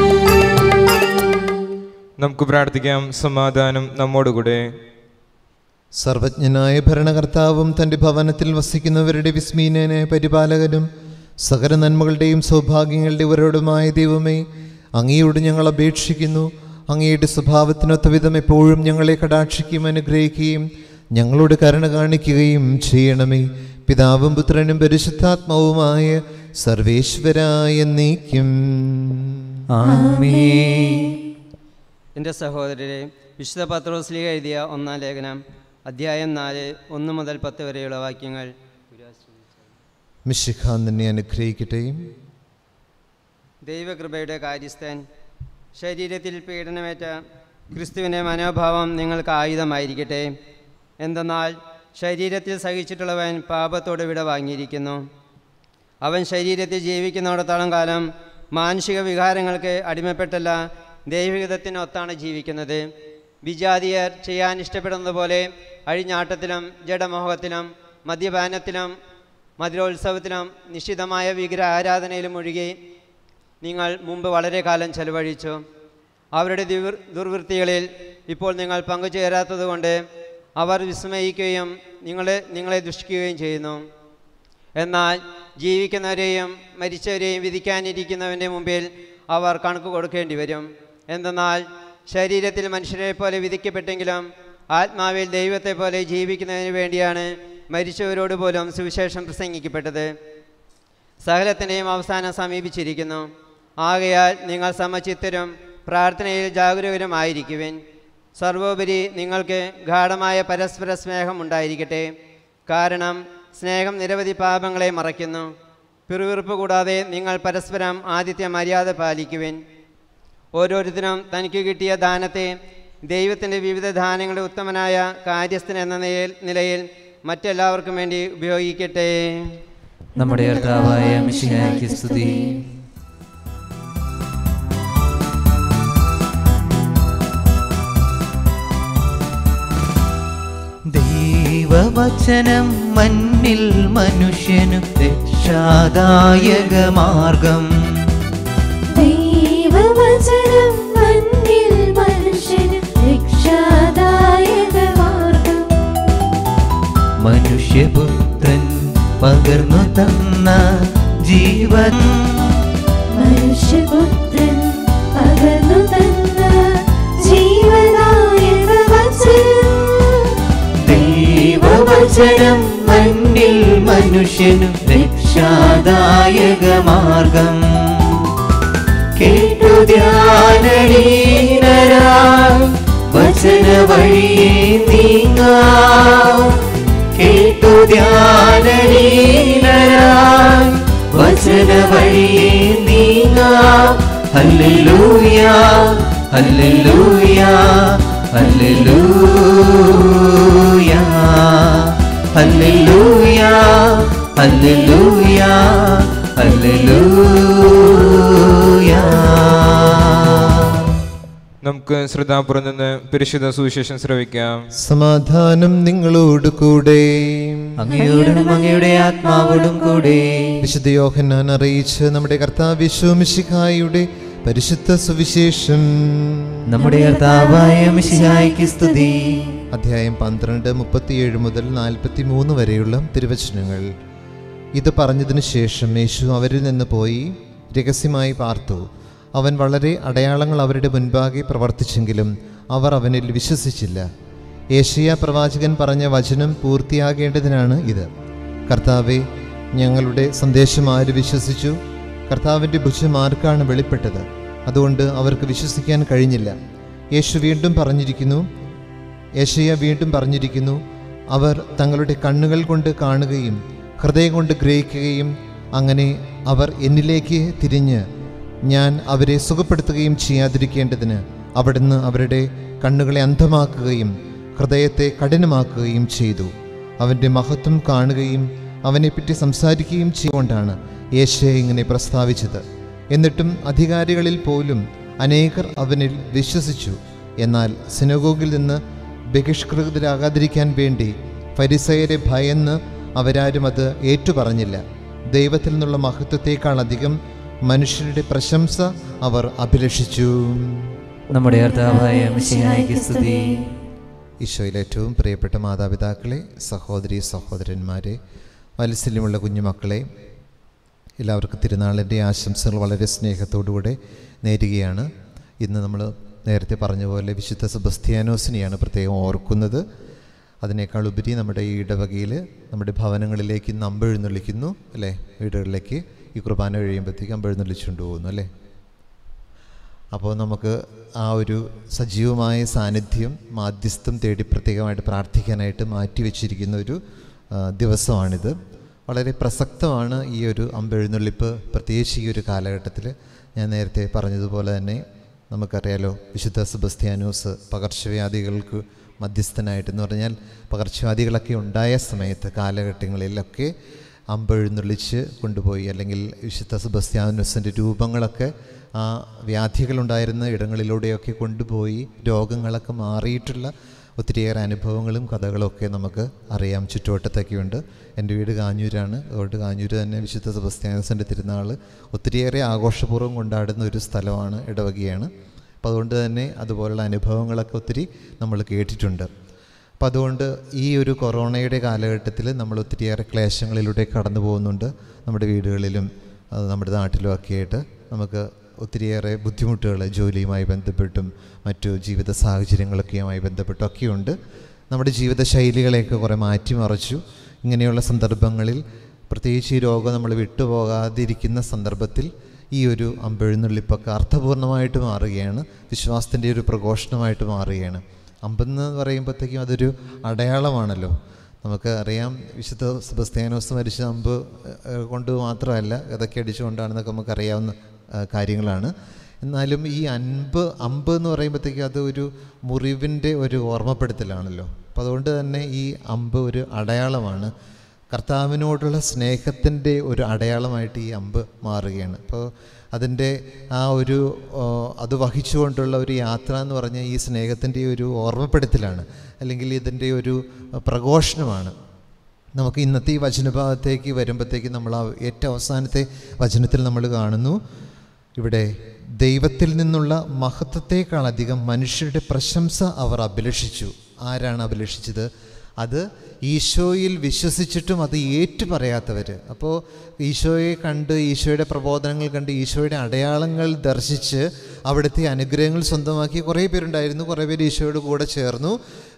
Speaker 5: നമുക്ക് പ്രാർത്ഥിക്കാം സമാധാനം നമ്മോടുകൂടെ
Speaker 4: സർവജ്ഞനായ ഭരണകർത്താവും തൻ്റെ ഭവനത്തിൽ വസിക്കുന്നവരുടെ വിസ്മീനനെ പരിപാലകനും സകല നന്മകളുടെയും സൗഭാഗ്യങ്ങളുടെയും ഉറവിടമായ ദൈവമേ അങ്ങയോട് ഞങ്ങൾ അപേക്ഷിക്കുന്നു അങ്ങയുടെ സ്വഭാവത്തിനൊത്ത വിധം എപ്പോഴും ഞങ്ങളെ കടാക്ഷിക്കുകയും അനുഗ്രഹിക്കുകയും ഞങ്ങളോട് കരുണ കാണിക്കുകയും ചെയ്യണമേ പിതാവും പുത്രനും പരിശുദ്ധാത്മാവുമായ സർവേശ്വരായ നീക്കും
Speaker 2: ആമേ
Speaker 6: എൻ്റെ സഹോദരരെ വിശുദ്ധ പത്രോസ്ലിക എഴുതിയ ഒന്നാം ലേഖനം അധ്യായം നാല് ഒന്ന് മുതൽ പത്ത് വരെയുള്ള വാക്യങ്ങൾ
Speaker 4: മിശിഖ നിന്നെ അനുഗ്രഹിക്കട്ടെ
Speaker 6: ദൈവകൃപയുടെ കാര്യസ്ഥൻ ശരീരത്തിൽ പീഡനമേറ്റ ക്രിസ്തുവിൻ്റെ മനോഭാവം നിങ്ങൾക്ക് ആയുധമായിരിക്കട്ടെ എന്തെന്നാൽ ശരീരത്തിൽ സഹിച്ചിട്ടുള്ളവൻ പാപത്തോട് വിട വാങ്ങിയിരിക്കുന്നു അവൻ ശരീരത്തിൽ ജീവിക്കുന്നിടത്തോളം കാലം മാനുഷിക വികാരങ്ങൾക്ക് അടിമപ്പെട്ടല്ല ദൈവഹിതത്തിനൊത്താണ് ജീവിക്കുന്നത് വിജാതിയർ ചെയ്യാൻ ഇഷ്ടപ്പെടുന്നത് പോലെ അഴിഞ്ഞാട്ടത്തിലും ജഡമോഹത്തിലും മദ്യപാനത്തിലും മധുരോത്സവത്തിലും നിശ്ചിതമായ വിഗ്രഹ ആരാധനയിലും ഒഴുകി നിങ്ങൾ മുമ്പ് വളരെ കാലം ചെലവഴിച്ചു അവരുടെ ദുർ ദുർവൃത്തികളിൽ ഇപ്പോൾ നിങ്ങൾ പങ്കുചേരാത്തതുകൊണ്ട് അവർ വിസ്മയിക്കുകയും നിങ്ങളെ നിങ്ങളെ ദുഷിക്കുകയും ചെയ്യുന്നു എന്നാൽ ജീവിക്കുന്നവരെയും മരിച്ചവരെയും വിധിക്കാനിരിക്കുന്നവൻ്റെ മുമ്പിൽ അവർ കണക്ക് കൊടുക്കേണ്ടി വരും എന്തെന്നാൽ ശരീരത്തിൽ മനുഷ്യരെ പോലെ വിധിക്കപ്പെട്ടെങ്കിലും ആത്മാവിൽ ദൈവത്തെ പോലെ ജീവിക്കുന്നതിന് വേണ്ടിയാണ് മരിച്ചവരോട് പോലും സുവിശേഷം പ്രസംഗിക്കപ്പെട്ടത് സകലത്തിൻ്റെയും അവസാനം സമീപിച്ചിരിക്കുന്നു ആകയാൽ നിങ്ങൾ സമചിത്തരും പ്രാർത്ഥനയിൽ ജാഗരൂകരുമായിരിക്കുവിൻ സർവോപരി നിങ്ങൾക്ക് ഗാഠമായ പരസ്പര സ്നേഹം ഉണ്ടായിരിക്കട്ടെ കാരണം സ്നേഹം നിരവധി പാപങ്ങളെ മറയ്ക്കുന്നു പിറുവിറുപ്പ് കൂടാതെ നിങ്ങൾ പരസ്പരം ആദിത്യ മര്യാദ പാലിക്കുവിൻ ഓരോരുത്തരും തനിക്ക് കിട്ടിയ ദാനത്തെ ദൈവത്തിൻ്റെ വിവിധ ദാനങ്ങളുടെ ഉത്തമനായ കാര്യസ്ഥൻ എന്ന നിലയിൽ നിലയിൽ മറ്റെല്ലാവർക്കും വേണ്ടി ഉപയോഗിക്കട്ടെ
Speaker 2: നമ്മുടെ കർത്താവായ മിശിഹായ്ക്ക് സ്തുതി ദൈവവചനം മണ്ണിൽ മനുഷ്യനു രക്ഷാദായക മാർഗം
Speaker 3: ദൈവവചനം മണ്ണിൽ മനുഷ്യന് രക്ഷാദായക മാർഗം
Speaker 2: മനുഷ്യപുത്രൻ പകർന്നു തന്ന ജീവൻ
Speaker 3: മനുഷ്യപുത്രൻ പകർന്നു തന്ന ജീവദായക വചനം
Speaker 2: ദൈവവചനം മണ്ണിൽ മനുഷ്യനു രക്ഷാദായക മാർഗം കേട്ടു ധ്യാനലീനരായി വചന വഴിയെ നീങ്ങാം കേട്ടു ധ്യാനലീനരായി വചന വഴിയെ നീങ്ങാം ഹല്ലേലൂയ ഹല്ലേലൂയ ഹല്ലേലൂയ ഹല്ലേലൂയ ഹല്ലേലൂയ ഹല്ലേലൂയ
Speaker 5: നമുക്ക് ശ്രദ്ധാപുരം നിന്ന് പരിശുദ്ധ സുവിശേഷം ശ്രവിക്കാം
Speaker 4: സമാധാനം നിങ്ങളോട് കൂടെ
Speaker 2: അങ്ങയോടും അങ്ങയുടെ ആത്മാവോടും കൂടെ
Speaker 4: വിശുദ്ധ യോഹന്നാൻ അറിയിച്ച് നമ്മുടെ കർത്താവ് വിശ്വമിശിഹായുടെ പരിശുദ്ധ സുവിശേഷം
Speaker 2: നമ്മുടെ കർത്താവായ മിശിഹായ്ക്ക് സ്തുതി
Speaker 4: അധ്യായം പന്ത്രണ്ട് മുപ്പത്തിയേഴ് മുതൽ നാൽപ്പത്തി മൂന്ന് വരെയുള്ള തിരുവചനങ്ങൾ ഇത് പറഞ്ഞതിനു ശേഷം യേശു അവരിൽ നിന്ന് പോയി രഹസ്യമായി പാർത്തു അവൻ വളരെ അടയാളങ്ങൾ അവരുടെ മുൻപാകെ പ്രവർത്തിച്ചെങ്കിലും അവർ അവനിൽ വിശ്വസിച്ചില്ല ഏഷ്യ പ്രവാചകൻ പറഞ്ഞ വചനം പൂർത്തിയാകേണ്ടതിനാണ് ഇത് കർത്താവെ ഞങ്ങളുടെ സന്ദേശം ആര് വിശ്വസിച്ചു കർത്താവിൻ്റെ ഭുജം ആർക്കാണ് വെളിപ്പെട്ടത് അതുകൊണ്ട് അവർക്ക് വിശ്വസിക്കാൻ കഴിഞ്ഞില്ല യേശു വീണ്ടും പറഞ്ഞിരിക്കുന്നു യേശയ്യ വീണ്ടും പറഞ്ഞിരിക്കുന്നു അവർ തങ്ങളുടെ കണ്ണുകൾ കൊണ്ട് കാണുകയും ഹൃദയം കൊണ്ട് ഗ്രഹിക്കുകയും അങ്ങനെ അവർ എന്നിലേക്ക് തിരിഞ്ഞ് ഞാൻ അവരെ സുഖപ്പെടുത്തുകയും ചെയ്യാതിരിക്കേണ്ടതിന് അവിടുന്ന് അവരുടെ കണ്ണുകളെ അന്ധമാക്കുകയും ഹൃദയത്തെ കഠിനമാക്കുകയും ചെയ്തു അവൻ്റെ മഹത്വം കാണുകയും അവനെപ്പറ്റി സംസാരിക്കുകയും ചെയ്തുകൊണ്ടാണ് യേശയെ ഇങ്ങനെ പ്രസ്താവിച്ചത് എന്നിട്ടും അധികാരികളിൽ പോലും അനേകർ അവനിൽ വിശ്വസിച്ചു എന്നാൽ സിനഗോഗിൽ നിന്ന് ബഹിഷ്കൃതരാകാതിരിക്കാൻ വേണ്ടി ഫരിസയരെ ഭയന്ന് അവരാരും അത് ഏറ്റുപറഞ്ഞില്ല ദൈവത്തിൽ നിന്നുള്ള മഹത്വത്തെക്കാൾ അധികം മനുഷ്യരുടെ പ്രശംസ അവർ അഭിലഷിച്ചു
Speaker 2: നമ്മുടെ കർത്താവായ മിശിഹായ്ക്ക് സ്തുതി
Speaker 4: ഈശോയിൽ ഏറ്റവും പ്രിയപ്പെട്ട മാതാപിതാക്കളെ സഹോദരി സഹോദരന്മാരെ വാത്സല്യമുള്ള കുഞ്ഞുമക്കളെ എല്ലാവർക്കും തിരുനാളിൻ്റെ ആശംസകൾ വളരെ സ്നേഹത്തോടുകൂടെ നേരുകയാണ് ഇന്ന് നമ്മൾ നേരത്തെ പറഞ്ഞ പോലെ വിശുദ്ധ സെബസ്ത്യാനോസിനെയാണ് പ്രത്യേകം ഓർക്കുന്നത് അതിനേക്കാൾ ഉപരി നമ്മുടെ ഈ ഇടവകയിൽ നമ്മുടെ ഭവനങ്ങളിലേക്ക് ഇന്ന് അമ്പെഴുന്നള്ളിക്കുന്നു അല്ലേ വീടുകളിലേക്ക് ഈ കുർബാന കഴിയുമ്പോഴത്തേക്ക് അമ്പെഴുന്നള്ളിച്ചുകൊണ്ട് പോകുന്നു അല്ലേ അപ്പോൾ നമുക്ക് ആ ഒരു സജീവമായ സാന്നിധ്യം മാധ്യസ്ഥം തേടി പ്രത്യേകമായിട്ട് പ്രാർത്ഥിക്കാനായിട്ട് മാറ്റി വെച്ചിരിക്കുന്ന ഒരു ആ, ദിവസമാണിത് വളരെ പ്രസക്തമാണ് ഈ ഒരു അമ്പെഴുന്നള്ളിപ്പ് പ്രത്യേകിച്ച് ഈ ഒരു കാലഘട്ടത്തിൽ ഞാൻ നേരത്തെ പറഞ്ഞതുപോലെ തന്നെ നമുക്കറിയാലോ വിശുദ്ധ സെബസ്ത്യാനോസ് പകർച്ചവ്യാധികൾക്ക് മധ്യസ്ഥനായിട്ട് എന്ന് പറഞ്ഞാൽ പകർച്ചവ്യാധികളൊക്കെ ഉണ്ടായ സമയത്ത് കാലഘട്ടങ്ങളിലൊക്കെ അമ്പെഴുന്നള്ളിച്ച് കൊണ്ടുപോയി അല്ലെങ്കിൽ വിശുദ്ധ സെബസ്ത്യാനോസിൻ്റെ രൂപങ്ങളൊക്കെ ആ വ്യാധികളുണ്ടായിരുന്ന ഇടങ്ങളിലൂടെയൊക്കെ കൊണ്ടുപോയി രോഗങ്ങളൊക്കെ മാറിയിട്ടുള്ള ഒത്തിരിയേറെ അനുഭവങ്ങളും കഥകളും ഒക്കെ നമുക്ക് അറിയാം ചുറ്റുവട്ടത്തൊക്കെയുണ്ട് എൻ്റെ വീട് കാഞ്ഞൂരാണ് അതുകൊണ്ട് കാഞ്ഞൂർ തന്നെ വിശുദ്ധ സെബസ്ത്യാനോസിൻ്റെ തിരുനാൾ ഒത്തിരിയേറെ ആഘോഷപൂർവ്വം കൊണ്ടാടുന്ന ഒരു സ്ഥലമാണ് ഇടവകയാണ് അപ്പോൾ അതുകൊണ്ട് തന്നെ അതുപോലുള്ള അനുഭവങ്ങളൊക്കെ ഒത്തിരി നമ്മൾ കേട്ടിട്ടുണ്ട് അപ്പം അതുകൊണ്ട് ഈ ഒരു കൊറോണയുടെ കാലഘട്ടത്തിൽ നമ്മൾ ഒത്തിരിയേറെ ക്ലേശങ്ങളിലൂടെ കടന്നു പോകുന്നുണ്ട് നമ്മുടെ വീടുകളിലും അത് നമ്മുടെ നാട്ടിലും ഒക്കെ ആയിട്ട് നമുക്ക് ഒത്തിരിയേറെ ബുദ്ധിമുട്ടുകൾ ജോലിയുമായി ബന്ധപ്പെട്ടും മറ്റു ജീവിത സാഹചര്യങ്ങളൊക്കെയുമായി ബന്ധപ്പെട്ടും ഒക്കെയുണ്ട് നമ്മുടെ ജീവിത ശൈലികളെയൊക്കെ കുറേ മാറ്റിമറിച്ചു ഇങ്ങനെയുള്ള സന്ദർഭങ്ങളിൽ പ്രത്യേകിച്ച് ഈ രോഗം നമ്മൾ വിട്ടുപോകാതിരിക്കുന്ന സന്ദർഭത്തിൽ ഈ ഒരു അമ്പെഴുന്നള്ളിപ്പൊക്കെ അർത്ഥപൂർണ്ണമായിട്ട് മാറുകയാണ് വിശ്വാസത്തിൻ്റെ ഒരു പ്രഘോഷണമായിട്ട് മാറുകയാണ് അമ്പെന്ന് പറയുമ്പോഴത്തേക്കും അതൊരു അടയാളമാണല്ലോ നമുക്ക് അറിയാം വിശുദ്ധ സെബസ്ത്യാനോസ് മരിച്ച അമ്പ് ഏഹ്, കൊണ്ട് മാത്രമല്ല ഇതൊക്കെ അടിച്ചുകൊണ്ടാണെന്നൊക്കെ നമുക്കറിയാവുന്ന ഏഹ്, കാര്യങ്ങളാണ് എന്നാലും ഈ അൻപ് അമ്പ് എന്ന് പറയുമ്പോഴത്തേക്കും അത് ഒരു മുറിവിൻ്റെ ഒരു ഓർമ്മപ്പെടുത്തലാണല്ലോ അപ്പോൾ അതുകൊണ്ട് തന്നെ ഈ അമ്പ് ഒരു അടയാളമാണ് കർത്താവിനോടുള്ള സ്നേഹത്തിൻ്റെ ഒരു അടയാളമായിട്ട് ഈ അമ്പ് മാറുകയാണ് അപ്പോൾ അതിൻ്റെ ആ ഒരു ആ, അത് വഹിച്ചുകൊണ്ടുള്ള ഒരു യാത്ര എന്ന് പറഞ്ഞാൽ ഈ സ്നേഹത്തിൻ്റെ ഒരു ഓർമ്മപ്പെടുത്തലാണ് അല്ലെങ്കിൽ ഇതിൻ്റെ ഒരു പ്രഘോഷണമാണ് നമുക്ക് ഇന്നത്തെ ഈ വചനഭാഗത്തേക്ക് വരുമ്പോഴത്തേക്ക് നമ്മൾ ആ ഏറ്റവും അവസാനത്തെ വചനത്തിൽ നമ്മൾ കാണുന്നു ഇവിടെ ദൈവത്തിൽ നിന്നുള്ള മഹത്വത്തെക്കാളധികം മനുഷ്യരുടെ പ്രശംസ അവർ അഭിലഷിച്ചു ആരാണ് അഭിലഷിച്ചത് അത് ഈശോയിൽ വിശ്വസിച്ചിട്ടും അത് ഏറ്റു പറയാത്തവർ അപ്പോൾ ഈശോയെ കണ്ട് ഈശോയുടെ പ്രബോധനങ്ങൾ കണ്ട് ഈശോയുടെ അടയാളങ്ങൾ ദർശിച്ച് അവിടുത്തെ അനുഗ്രഹങ്ങൾ സ്വന്തമാക്കി കുറേ പേരുണ്ടായിരുന്നു കുറേ പേര് ഈശോയുടെ കൂടെ ചേർന്നു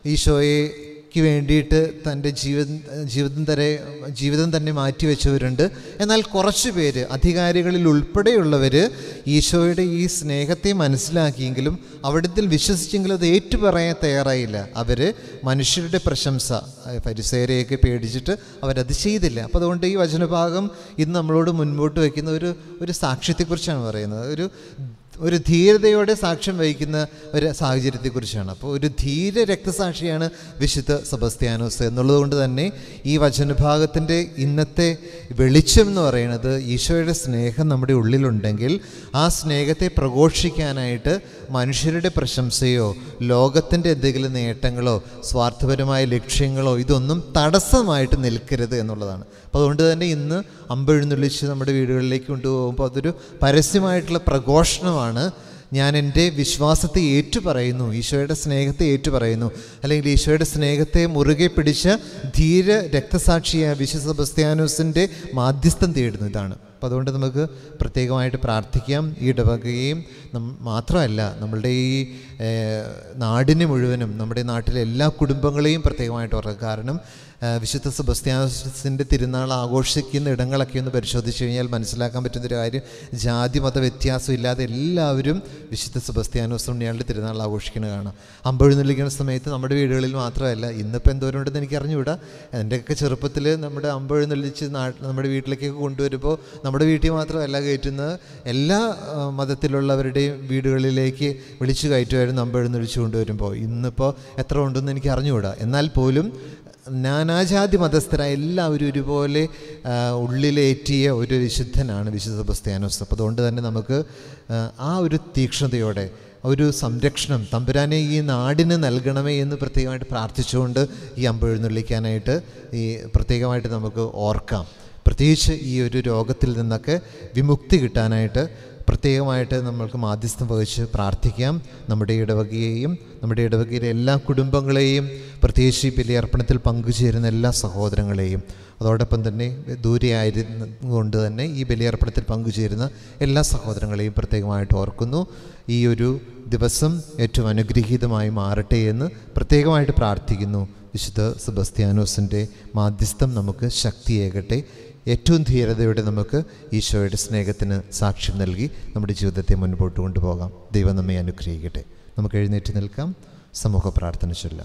Speaker 4: ഈശോയ്ക്ക് വേണ്ടിയിട്ട് തൻ്റെ ജീവിതം ജീവിതം തരെ ജീവിതം തന്നെ മാറ്റിവെച്ചവരുണ്ട് എന്നാൽ കുറച്ച് പേര് അധികാരികളിൽ ഉൾപ്പെടെയുള്ളവർ ഈശോയുടെ ഈ സ്നേഹത്തെ മനസ്സിലാക്കിയെങ്കിലും അവിടത്തിൽ വിശ്വസിച്ചെങ്കിലും അത് ഏറ്റുപറയാൻ തയ്യാറായില്ല അവർ മനുഷ്യരുടെ പ്രശംസ പരിസേരെയൊക്കെ പേടിച്ചിട്ട് അവരത് ചെയ്തില്ല അപ്പോൾ അതുകൊണ്ട് ഈ വചനഭാഗം ഇന്ന് നമ്മളോട് മുൻപോട്ട് വയ്ക്കുന്ന ഒരു ഒരു സാക്ഷ്യത്തെക്കുറിച്ചാണ് പറയുന്നത് ഒരു ഒരു ധീരതയോടെ സാക്ഷ്യം വഹിക്കുന്ന ഒരു സാഹചര്യത്തെക്കുറിച്ചാണ് അപ്പോൾ ഒരു ധീര രക്തസാക്ഷിയാണ് വിശുദ്ധ സെബസ്ത്യാനോസ് എന്നുള്ളത് കൊണ്ട് തന്നെ ഈ വചനഭാഗത്തിൻ്റെ ഇന്നത്തെ വെളിച്ചം എന്ന് പറയുന്നത് ഈശോയുടെ സ്നേഹം നമ്മുടെ ഉള്ളിലുണ്ടെങ്കിൽ ആ സ്നേഹത്തെ പ്രഘോഷിക്കാനായിട്ട് മനുഷ്യരുടെ പ്രശംസയോ ലോകത്തിൻ്റെ എന്തെങ്കിലും നേട്ടങ്ങളോ സ്വാർത്ഥപരമായ ലക്ഷ്യങ്ങളോ ഇതൊന്നും തടസ്സമായിട്ട് നിൽക്കരുത് എന്നുള്ളതാണ് അപ്പോൾ അതുകൊണ്ട് തന്നെ ഇന്ന് അമ്പെഴുന്നള്ളിച്ച് നമ്മുടെ വീടുകളിലേക്ക് കൊണ്ടുപോകുമ്പോൾ അതൊരു പരസ്യമായിട്ടുള്ള പ്രഘോഷണമാണ് ഞാൻ എൻ്റെ വിശ്വാസത്തെ ഏറ്റുപറയുന്നു ഈശോയുടെ സ്നേഹത്തെ ഏറ്റുപറയുന്നു അല്ലെങ്കിൽ ഈശോയുടെ സ്നേഹത്തെ മുറുകെ പിടിച്ച ധീര രക്തസാക്ഷിയായ വിശുദ്ധ സെബസ്ത്യാനോസിൻ്റെ മാധ്യസ്ഥം തേടുന്നു ഇതാണ് അപ്പോൾ അതുകൊണ്ട് നമുക്ക് പ്രത്യേകമായിട്ട് പ്രാർത്ഥിക്കാം ഈ ഇടവകയും നം- മാത്രമല്ല നമ്മളുടെ ഈ ഏഹ്, നാടിനെ മുഴുവനും നമ്മുടെ നാട്ടിലെ എല്ലാ കുടുംബങ്ങളെയും പ്രത്യേകമായിട്ട് ഓർക്കുക കാരണം ഏഹ്, വിശുദ്ധ സെബസ്ത്യാനോസിൻ്റെ തിരുനാൾ ആഘോഷിക്കുന്ന ഇടങ്ങളൊക്കെ ഒന്ന് പരിശോധിച്ച് കഴിഞ്ഞാൽ മനസ്സിലാക്കാൻ പറ്റുന്നൊരു കാര്യം ജാതി മത വ്യത്യാസം ഇല്ലാതെ എല്ലാവരും വിശുദ്ധ സെബസ്ത്യാനോസ് ഉണ്ണിയാളുടെ തിരുനാൾ ആഘോഷിക്കുന്നത് കാണാം അമ്പെഴുന്നള്ളിക്കുന്ന സമയത്ത് നമ്മുടെ വീടുകളിൽ മാത്രമല്ല ഇന്നിപ്പോൾ എന്തോരം ഉണ്ടെന്ന് എനിക്ക് അറിഞ്ഞുകൂടാ എൻ്റെയൊക്കെ ചെറുപ്പത്തിൽ നമ്മുടെ അമ്പെഴുന്നള്ളിച്ച് നാട്ട് നമ്മുടെ വീട്ടിലേക്കൊക്കെ കൊണ്ടുവരുമ്പോൾ നമ്മുടെ വീട്ടിൽ മാത്രമല്ല കയറ്റുന്നത് എല്ലാ ആ, മതത്തിലുള്ളവരുടെയും വീടുകളിലേക്ക് വിളിച്ചു കയറ്റുമായിരുന്നു അമ്പെഴുന്നള്ളിച്ച് കൊണ്ടുവരുമ്പോൾ ഇന്നിപ്പോൾ എത്ര ഉണ്ടെന്ന് എനിക്ക് അറിഞ്ഞുകൂടാ എന്നാൽ പോലും നാനാജാതി മതസ്ഥരായ എല്ലാവരും ഒരുപോലെ ആ, ഉള്ളിലേറ്റിയ ഒരു വിശുദ്ധനാണ് വിശുദ്ധ സെബസ്ത്യാനോസ് അപ്പോൾ അതുകൊണ്ട് തന്നെ നമുക്ക് ആ, ആ ഒരു തീക്ഷ്ണതയോടെ ഒരു സംരക്ഷണം തമ്പുരാനെ ഈ നാടിന് നൽകണമേ എന്ന് പ്രത്യേകമായിട്ട് പ്രാർത്ഥിച്ചുകൊണ്ട് ഈ അമ്പെഴുന്നള്ളിക്കാനായിട്ട് ഈ പ്രത്യേകമായിട്ട് നമുക്ക് ഓർക്കാം പ്രത്യേകിച്ച് ഈ ഒരു രോഗത്തിൽ നിന്നൊക്കെ വിമുക്തി കിട്ടാനായിട്ട് പ്രത്യേകമായിട്ട് നമ്മൾക്ക് മാധ്യസ്ഥം വഹിച്ച് പ്രാർത്ഥിക്കാം നമ്മുടെ ഇടവകയെയും നമ്മുടെ ഇടവകയിലെ എല്ലാ കുടുംബങ്ങളെയും പ്രത്യേകിച്ച് ഈ ബലിയർപ്പണത്തിൽ പങ്കുചേരുന്ന എല്ലാ സഹോദരങ്ങളെയും അതോടൊപ്പം തന്നെ ദൂരെ ആയിരുന്നുകൊണ്ട് തന്നെ ഈ ബലിയർപ്പണത്തിൽ പങ്കുചേരുന്ന എല്ലാ സഹോദരങ്ങളെയും പ്രത്യേകമായിട്ട് ഓർക്കുന്നു ഈ ഒരു ദിവസം ഏറ്റവും അനുഗ്രഹീതമായി മാറട്ടെ എന്ന് പ്രത്യേകമായിട്ട് പ്രാർത്ഥിക്കുന്നു വിശുദ്ധ സെബസ്ത്യാനോസിൻ്റെ മാധ്യസ്ഥം നമുക്ക് ശക്തിയേകട്ടെ ഏറ്റവും ധീരതയോടെ നമുക്ക് ഈശോയുടെ സ്നേഹത്തിന് സാക്ഷ്യം നൽകി നമ്മുടെ ജീവിതത്തെ മുൻപോട്ട് കൊണ്ടുപോകാം ദൈവം നമ്മെ അനുഗ്രഹിക്കട്ടെ നമുക്ക് എഴുന്നേറ്റ് നിൽക്കാം സമൂഹ പ്രാർത്ഥന ചൊല്ലാം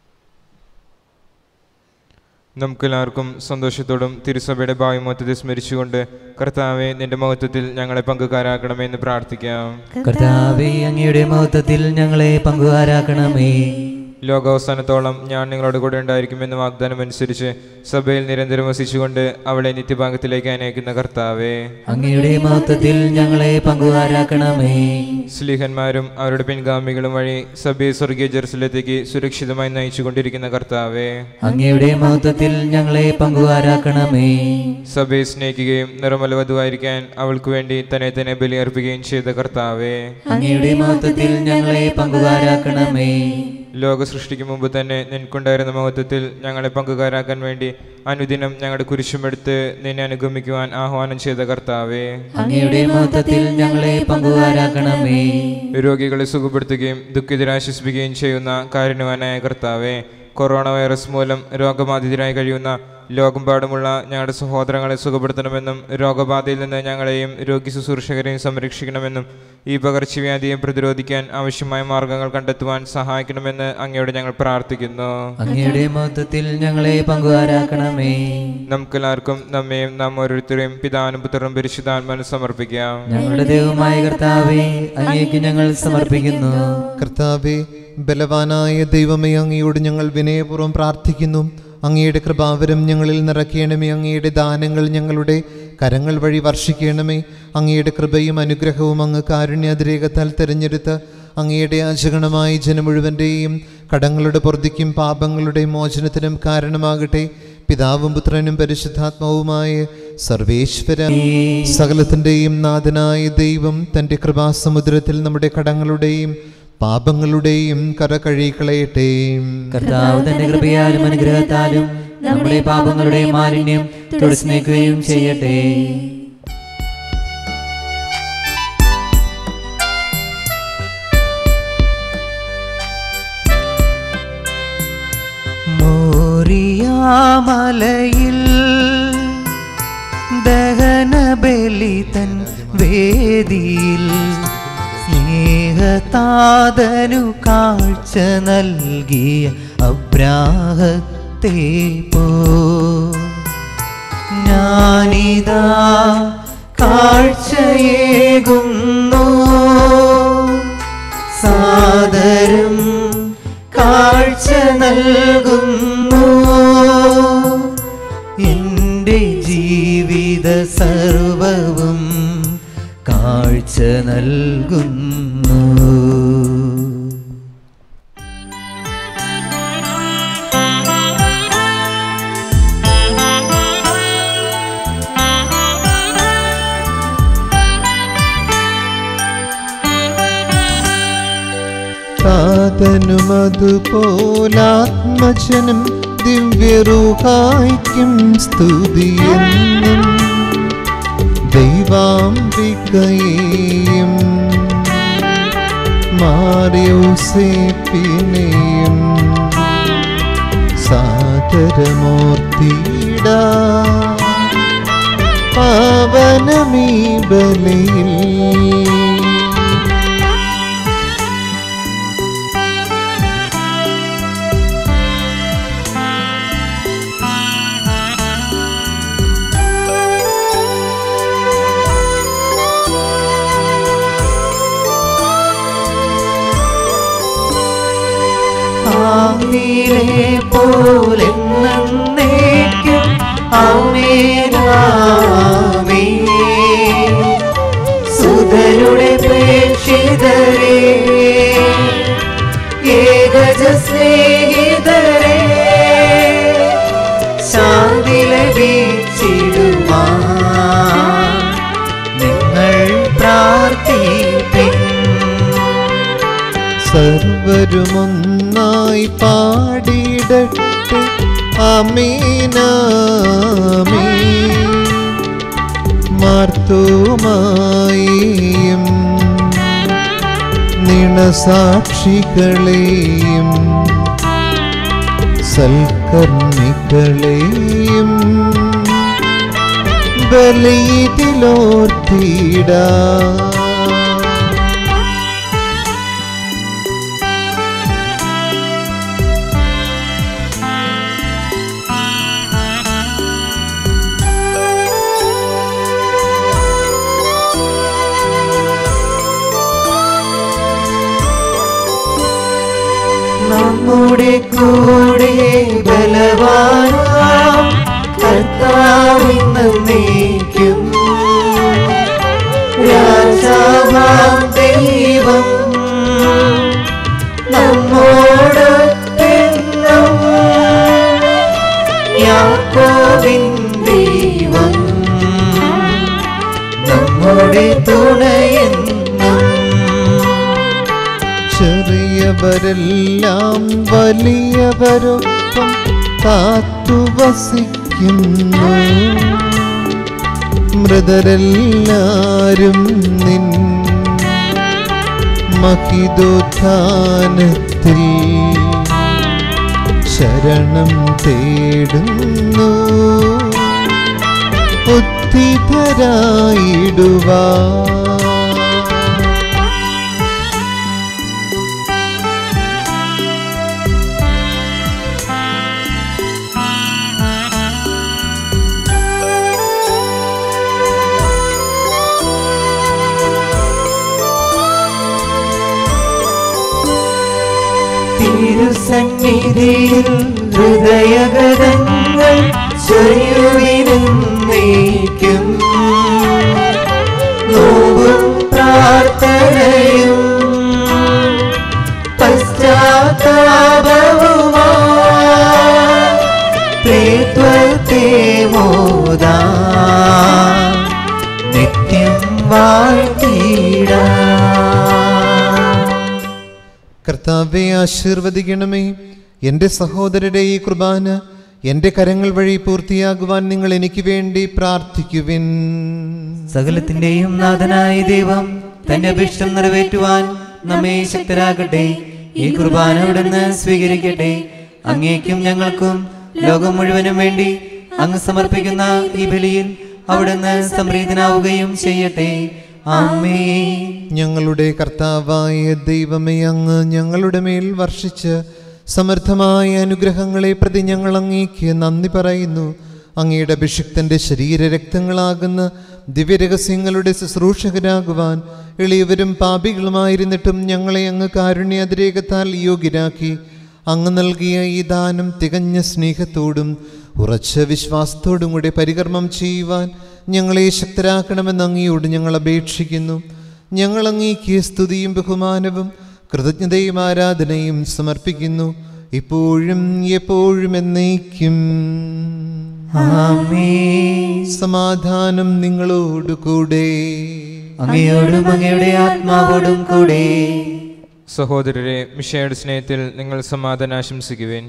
Speaker 5: നമുക്കെല്ലാവർക്കും സന്തോഷത്തോടും തിരുസഭയുടെ ഭാവിമൊത്തത്തെ സ്മരിച്ചുകൊണ്ട് കർത്താവെ നിന്റെ മഹത്വത്തിൽ ഞങ്ങളെ പങ്കുകാരാക്കണമേ എന്ന് പ്രാർത്ഥിക്കാം
Speaker 2: കർത്താവേ അങ്ങയുടെ മഹത്വത്തിൽ ഞങ്ങളെ പങ്കുകാരാക്കണമേ
Speaker 5: ലോകാവസാനത്തോളം ഞാൻ നിങ്ങളോട് കൂടെ ഉണ്ടായിരിക്കുമെന്ന് വാഗ്ദാനം അനുസരിച്ച് സഭയിൽ നിരന്തരം വസിച്ചുകൊണ്ട് അവളെ നിത്യഭാഗത്തിലേക്ക് അനയിക്കുന്ന കർത്താവെ
Speaker 2: അങ്ങയുടെ മഹത്വത്തിൽ ഞങ്ങളെ പങ്കുകാരാക്കണമേ
Speaker 5: സ്ലീഹന്മാരും അവരുടെ പിൻഗാമികളും വഴി സഭയെ സ്വർഗീയ ജെറുസലത്തേക്ക് സുരക്ഷിതമായി നയിച്ചുകൊണ്ടിരിക്കുന്ന കർത്താവെ
Speaker 2: അങ്ങയുടെ മഹത്വത്തിൽ ഞങ്ങളെ പങ്കുകാരാക്കണമേ
Speaker 5: സഭയെ സ്നേഹിക്കുകയും നിറമലവധുവായിരിക്കാൻ അവൾക്ക് വേണ്ടി തന്നെ തന്നെ ബലിയർപ്പിക്കുകയും ചെയ്ത കർത്താവെ
Speaker 2: അങ്ങയുടെ മഹത്വത്തിൽ ഞങ്ങളെ പങ്കുകാരാക്കണമേ
Speaker 5: ലോക സൃഷ്ടിക്ക് മുമ്പ് തന്നെ നിനക്കുണ്ടായിരുന്ന മഹത്വത്തിൽ ഞങ്ങളെ പങ്കുകാരാക്കാൻ വേണ്ടി അനുദിനം ഞങ്ങളുടെ കുരിശുമെടുത്ത് നിന്നെ അനുഗമിക്കുവാൻ ആഹ്വാനം ചെയ്ത കർത്താവെ
Speaker 2: അങ്ങയുടെ മഹത്വത്തിൽ ഞങ്ങളെ പങ്കുകാരാക്കണമേ
Speaker 5: രോഗികളെ സുഖപ്പെടുത്തുകയും ദുഃഖിതരെ ആശ്വസിപ്പിക്കുകയും ചെയ്യുന്ന കാരുണ്യവാനായ കർത്താവെ കൊറോണ വൈറസ് മൂലം രോഗബാധിതരായി കഴിയുന്ന ലോകമെമ്പാടുമുള്ള ഞങ്ങളുടെ സഹോദരങ്ങളെ സുഖപ്പെടുത്തണമെന്നും രോഗബാധയിൽ നിന്ന് ഞങ്ങളെയും രോഗി ശുശ്രൂഷകരെയും സംരക്ഷിക്കണമെന്നും ഈ പകർച്ചവ്യാധിയെ പ്രതിരോധിക്കാൻ ആവശ്യമായ മാർഗങ്ങൾ കണ്ടെത്തുവാൻ സഹായിക്കണമെന്ന് അങ്ങയോട് ഞങ്ങൾ പ്രാർത്ഥിക്കുന്നു
Speaker 2: അങ്ങയുടെ മഹത്വത്തിൽ ഞങ്ങളെ പങ്കുകാരാക്കണമേ
Speaker 5: നമുക്കെല്ലാവർക്കും നമ്മയും നാം ഓരോരുത്തരെയും പിതാനും പുത്രനും പരിശുദ്ധാത്മാനും സമർപ്പിക്കാം
Speaker 2: ഞങ്ങളുടെ ദൈവമായ കർത്താവേ അങ്ങേക്ക് ഞങ്ങൾ സമർപ്പിക്കുന്നു
Speaker 4: കർത്താവെ ബലവാനായ ദൈവമേ അങ്ങയോട് ഞങ്ങൾ വിനയപൂർവ്വം പ്രാർത്ഥിക്കുന്നു അങ്ങയുടെ കൃപാവരം ഞങ്ങളിൽ നിറയ്ക്കണമേ അങ്ങയുടെ ദാനങ്ങൾ ഞങ്ങളുടെ കരങ്ങൾ വഴി വർഷിക്കണമേ അങ്ങയുടെ കൃപയും അനുഗ്രഹവും അങ്ങ് കാരുണ്യാതിരേകത്താൽ തിരഞ്ഞെടുത്ത് അങ്ങയുടെ യാചകണമായി ജനം മുഴുവൻ്റെയും കടങ്ങളുടെ പൊറുതിക്കും പാപങ്ങളുടെ മോചനത്തിനും കാരണമാകട്ടെ പിതാവും പുത്രനും പരിശുദ്ധാത്മാവുമായ സർവേശ്വര സകലത്തിൻ്റെയും നാഥനായ ദൈവം തൻ്റെ കൃപാസമുദ്രത്തിൽ നമ്മുടെ കടങ്ങളുടെയും പാപങ്ങളുടെയും കര കഴുകിക്കളയട്ടെ
Speaker 2: കർത്താവ് തന്റെ കൃപയാലും അനുഗ്രഹത്താലും നമ്മുടെ പാപങ്ങളുടെ മാലിന്യം തുടച്ചു നീക്കുകയും ചെയ്യട്ടെ മോറിയാമലയിൽ ദഹനബലി തൻ വേദിയിൽ സ്നേഹതാതനു കാഴ്ച നൽകിയ അബ്രാഹത്തെ പോ ഞാനിതാ കാഴ്ചയേകുന്നു സാദരം കാഴ്ച നൽകുന്നു എൻ്റെ ജീവിത സർവവും കാഴ്ച നൽകുന്നു
Speaker 4: താതനുമതുപോലാത്മജനും ദിവ്യറുഹായിക്കും സ്തുതിയെന്നും ദൈവാംബികയെയും മാറിയോസേപ്പിനെയും സാദരമൂർത്തിയിട പാവനമീ ബലിയിൽ
Speaker 2: ആമീനെ പോലെന്നേക്കും ആമേനാമേ സുതരുടെ പ്രേക്ഷിതരേ ഏകജ സ്നേഹിതരേ ശാന്തി ലഭിച്ചിടുവാ നിങ്ങൾ പ്രാർത്ഥിപ്പിൻ
Speaker 4: സർവരുമൊന്നായി പാടിയിടട്ടെ അമീനാമീ മാർത്തോമായും നിണസാക്ഷികളെയും സൽക്കർമ്മികളെയും ബലിയിലോർത്തിടാ
Speaker 2: നമ്മുടെ കൂടെ ബലവാനാം കർത്താവിന്ന് നീക്കും രാജാവാം ദൈവം നമ്മോടൊത്തെന്നും യാക്കോബിൻ ദൈവം നമ്മുടെ തുണയെന്നും
Speaker 4: ചെറിയവരെല്ലാം വലിയവരൊപ്പം കാത്തുവസിക്കുന്നു മൃതരെല്ലാരും നിൻ മഹിതോത്ഥാനത്തിൽ ശരണം തേടുന്നു ഉത്തിതരായിടുവാ
Speaker 2: തിരുസന്നിധിയിൽ ഹൃദയഗതങ്ങൾ ചൊരിയുവിനും നോവും പ്രാർത്ഥനയും പശ്ചാത്താപവുമാ പ്രീത്വത്തെ മോദാ നിത്യം വാഴ്ത്തിടാ
Speaker 4: കർത്താവെ ആശീർവദിക്കണമേ എൻ്റെ സഹോദരരെ ഈ കുർബാന എൻ്റെ കരങ്ങൾ വഴി പൂർത്തിയാകുവാൻ നിങ്ങൾ എനിക്ക് വേണ്ടി പ്രാർത്ഥിക്കുവിൻ
Speaker 2: സകലത്തിന്റെയും നാഥനായ ദൈവം തന്റെ അഭിഷ്ടം നിറവേറ്റുവാൻ നമ്മെ ശക്തരാകട്ടെ ഈ കുർബാന അവിടുന്ന് സ്വീകരിക്കട്ടെ അങ്ങേക്കും ഞങ്ങൾക്കും ലോകം മുഴുവനും വേണ്ടി അങ്ങ് സമർപ്പിക്കുന്ന ഈ ബലിയിൽ അവിടുന്ന് സംപ്രീതനാവുകയും ചെയ്യട്ടെ ആമേ
Speaker 4: ഞങ്ങളുടെ കർത്താവായ ദൈവമേ അങ്ങ് ഞങ്ങളുടെ മേൽ വർഷിച്ച് സമൃദ്ധമായ അനുഗ്രഹങ്ങളെ പ്രതി ഞങ്ങൾ അങ്ങേക്ക് നന്ദി പറയുന്നു അങ്ങയുടെ അഭിഷിക്തന്റെ ശരീരരക്തങ്ങളാകുന്ന ദിവ്യരഹസ്യങ്ങളുടെ ശുശ്രൂഷകരാകുവാൻ എളിയവരും പാപികളുമായിരുന്നിട്ടും ഞങ്ങളെ അങ്ങ് കാരുണ്യാതിരേകത്താൽ യോഗ്യരാക്കി അങ്ങ് നൽകിയ ഈ ദാനം തികഞ്ഞ സ്നേഹത്തോടും ഉറച്ച വിശ്വാസത്തോടും കൂടി പരികർമ്മം ചെയ്യുവാൻ ഞങ്ങളെ ശക്തരാക്കണമെന്ന് അങ്ങയോട് ഞങ്ങൾ അപേക്ഷിക്കുന്നു ഞങ്ങൾ അങ്ങേക്ക് സ്തുതിയും ബഹുമാനവും കൃതജ്ഞതയും ആരാധനയും സമർപ്പിക്കുന്നു ഇപ്പോഴും എപ്പോഴും എന്നേക്കും
Speaker 2: ആമേൻ
Speaker 4: സമാധാനം നിങ്ങളോട് കൂടെ
Speaker 2: അങ്ങയോടും അങ്ങയുടെ ആത്മാവോടും കൂടെ
Speaker 5: സഹോദരരെ മിഷയുടെ സ്നേഹത്തിൽ നിങ്ങൾ സമാധാനം ആശംസിക്കുവേൻ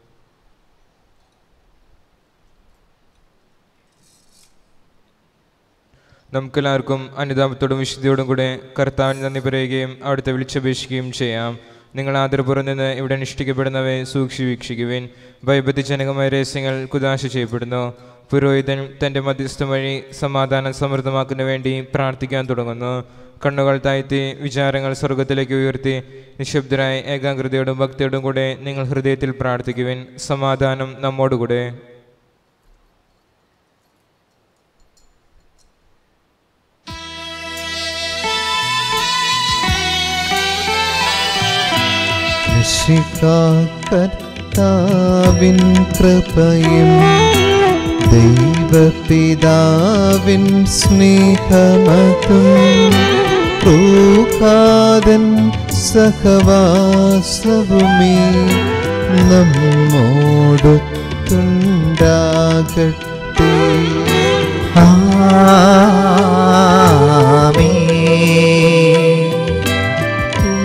Speaker 5: നമുക്കെല്ലാവർക്കും അനുതാപത്തോടും വിശുദ്ധിയോടും കൂടെ കർത്താവിന് നന്ദി പറയുകയും അവിടുത്തെ വിളിച്ചപേക്ഷിക്കുകയും ചെയ്യാം നിങ്ങൾ ആദരപുറം നിന്ന് ഇവിടെ അനുഷ്ഠിക്കപ്പെടുന്നവയെ സൂക്ഷിച്ച് വീക്ഷിക്കുവിൻ ഭയഭക്തിജനകമായ രഹസ്യങ്ങൾ കുതാശ ചെയ്യപ്പെടുന്നു പുരോഹിതൻ തൻ്റെ മധ്യസ്ഥം വഴി സമാധാനം സമൃദ്ധമാക്കുന്നതിന് വേണ്ടി പ്രാർത്ഥിക്കാൻ തുടങ്ങുന്നു കണ്ണുകൾ താഴ്ത്തി വിചാരങ്ങൾ സ്വർഗത്തിലേക്ക് ഉയർത്തി നിശബ്ദരായ ഏകാഗ്രതയോടും ഭക്തിയോടും കൂടെ നിങ്ങൾ ഹൃദയത്തിൽ പ്രാർത്ഥിക്കുവിൻ സമാധാനം നമ്മോടുകൂടെ
Speaker 4: കർത്താവിൻ കൃപയും ദൈവപിതാവിൻ സ്നേഹമതും പ്രൂഹാദൻ സഹവാസവുമേ നമ്മോടൊത്തുണ്ടാകട്ടെ
Speaker 2: ആമേൻ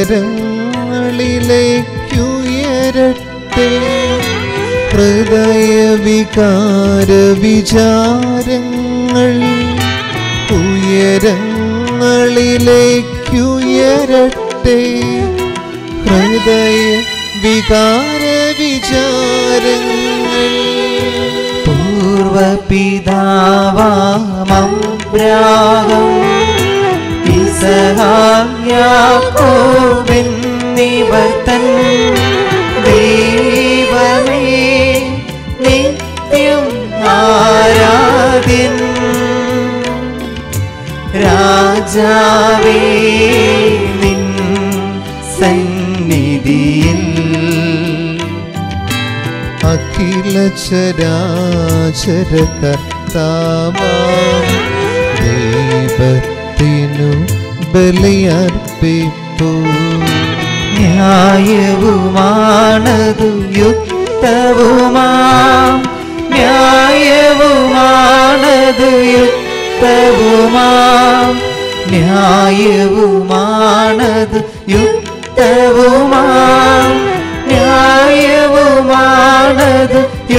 Speaker 4: ഉയരങ്ങളിലേക്കുയരട്ടെ ഹൃദയവികാര വിചാരങ്ങൾ ഉയരങ്ങളിലേക്കുയരട്ടെ ഹൃദയ വികാര വിചാരങ്ങൾ
Speaker 2: പൂർവപിതാവാമബ്രാഹം ഇസഹായാക്കോബെന്നിവർത്തൻ ദൈവമേ നിത്യം ആരാധ്യൻ രാജാവേ നിൻ സന്നിധിയിൽ
Speaker 4: അഖില ചരാചര കർത്താവാം ദൈവത്തിനു ബലിയർപ്പിപ്പൂ
Speaker 2: ന്യായവുമാണതു യുക്തവുമാം ന്യായവുമാണതു യുക്തവുമാം ന്യായവുമാണത് യുക്തവുമാം ന്യായവുമാണത്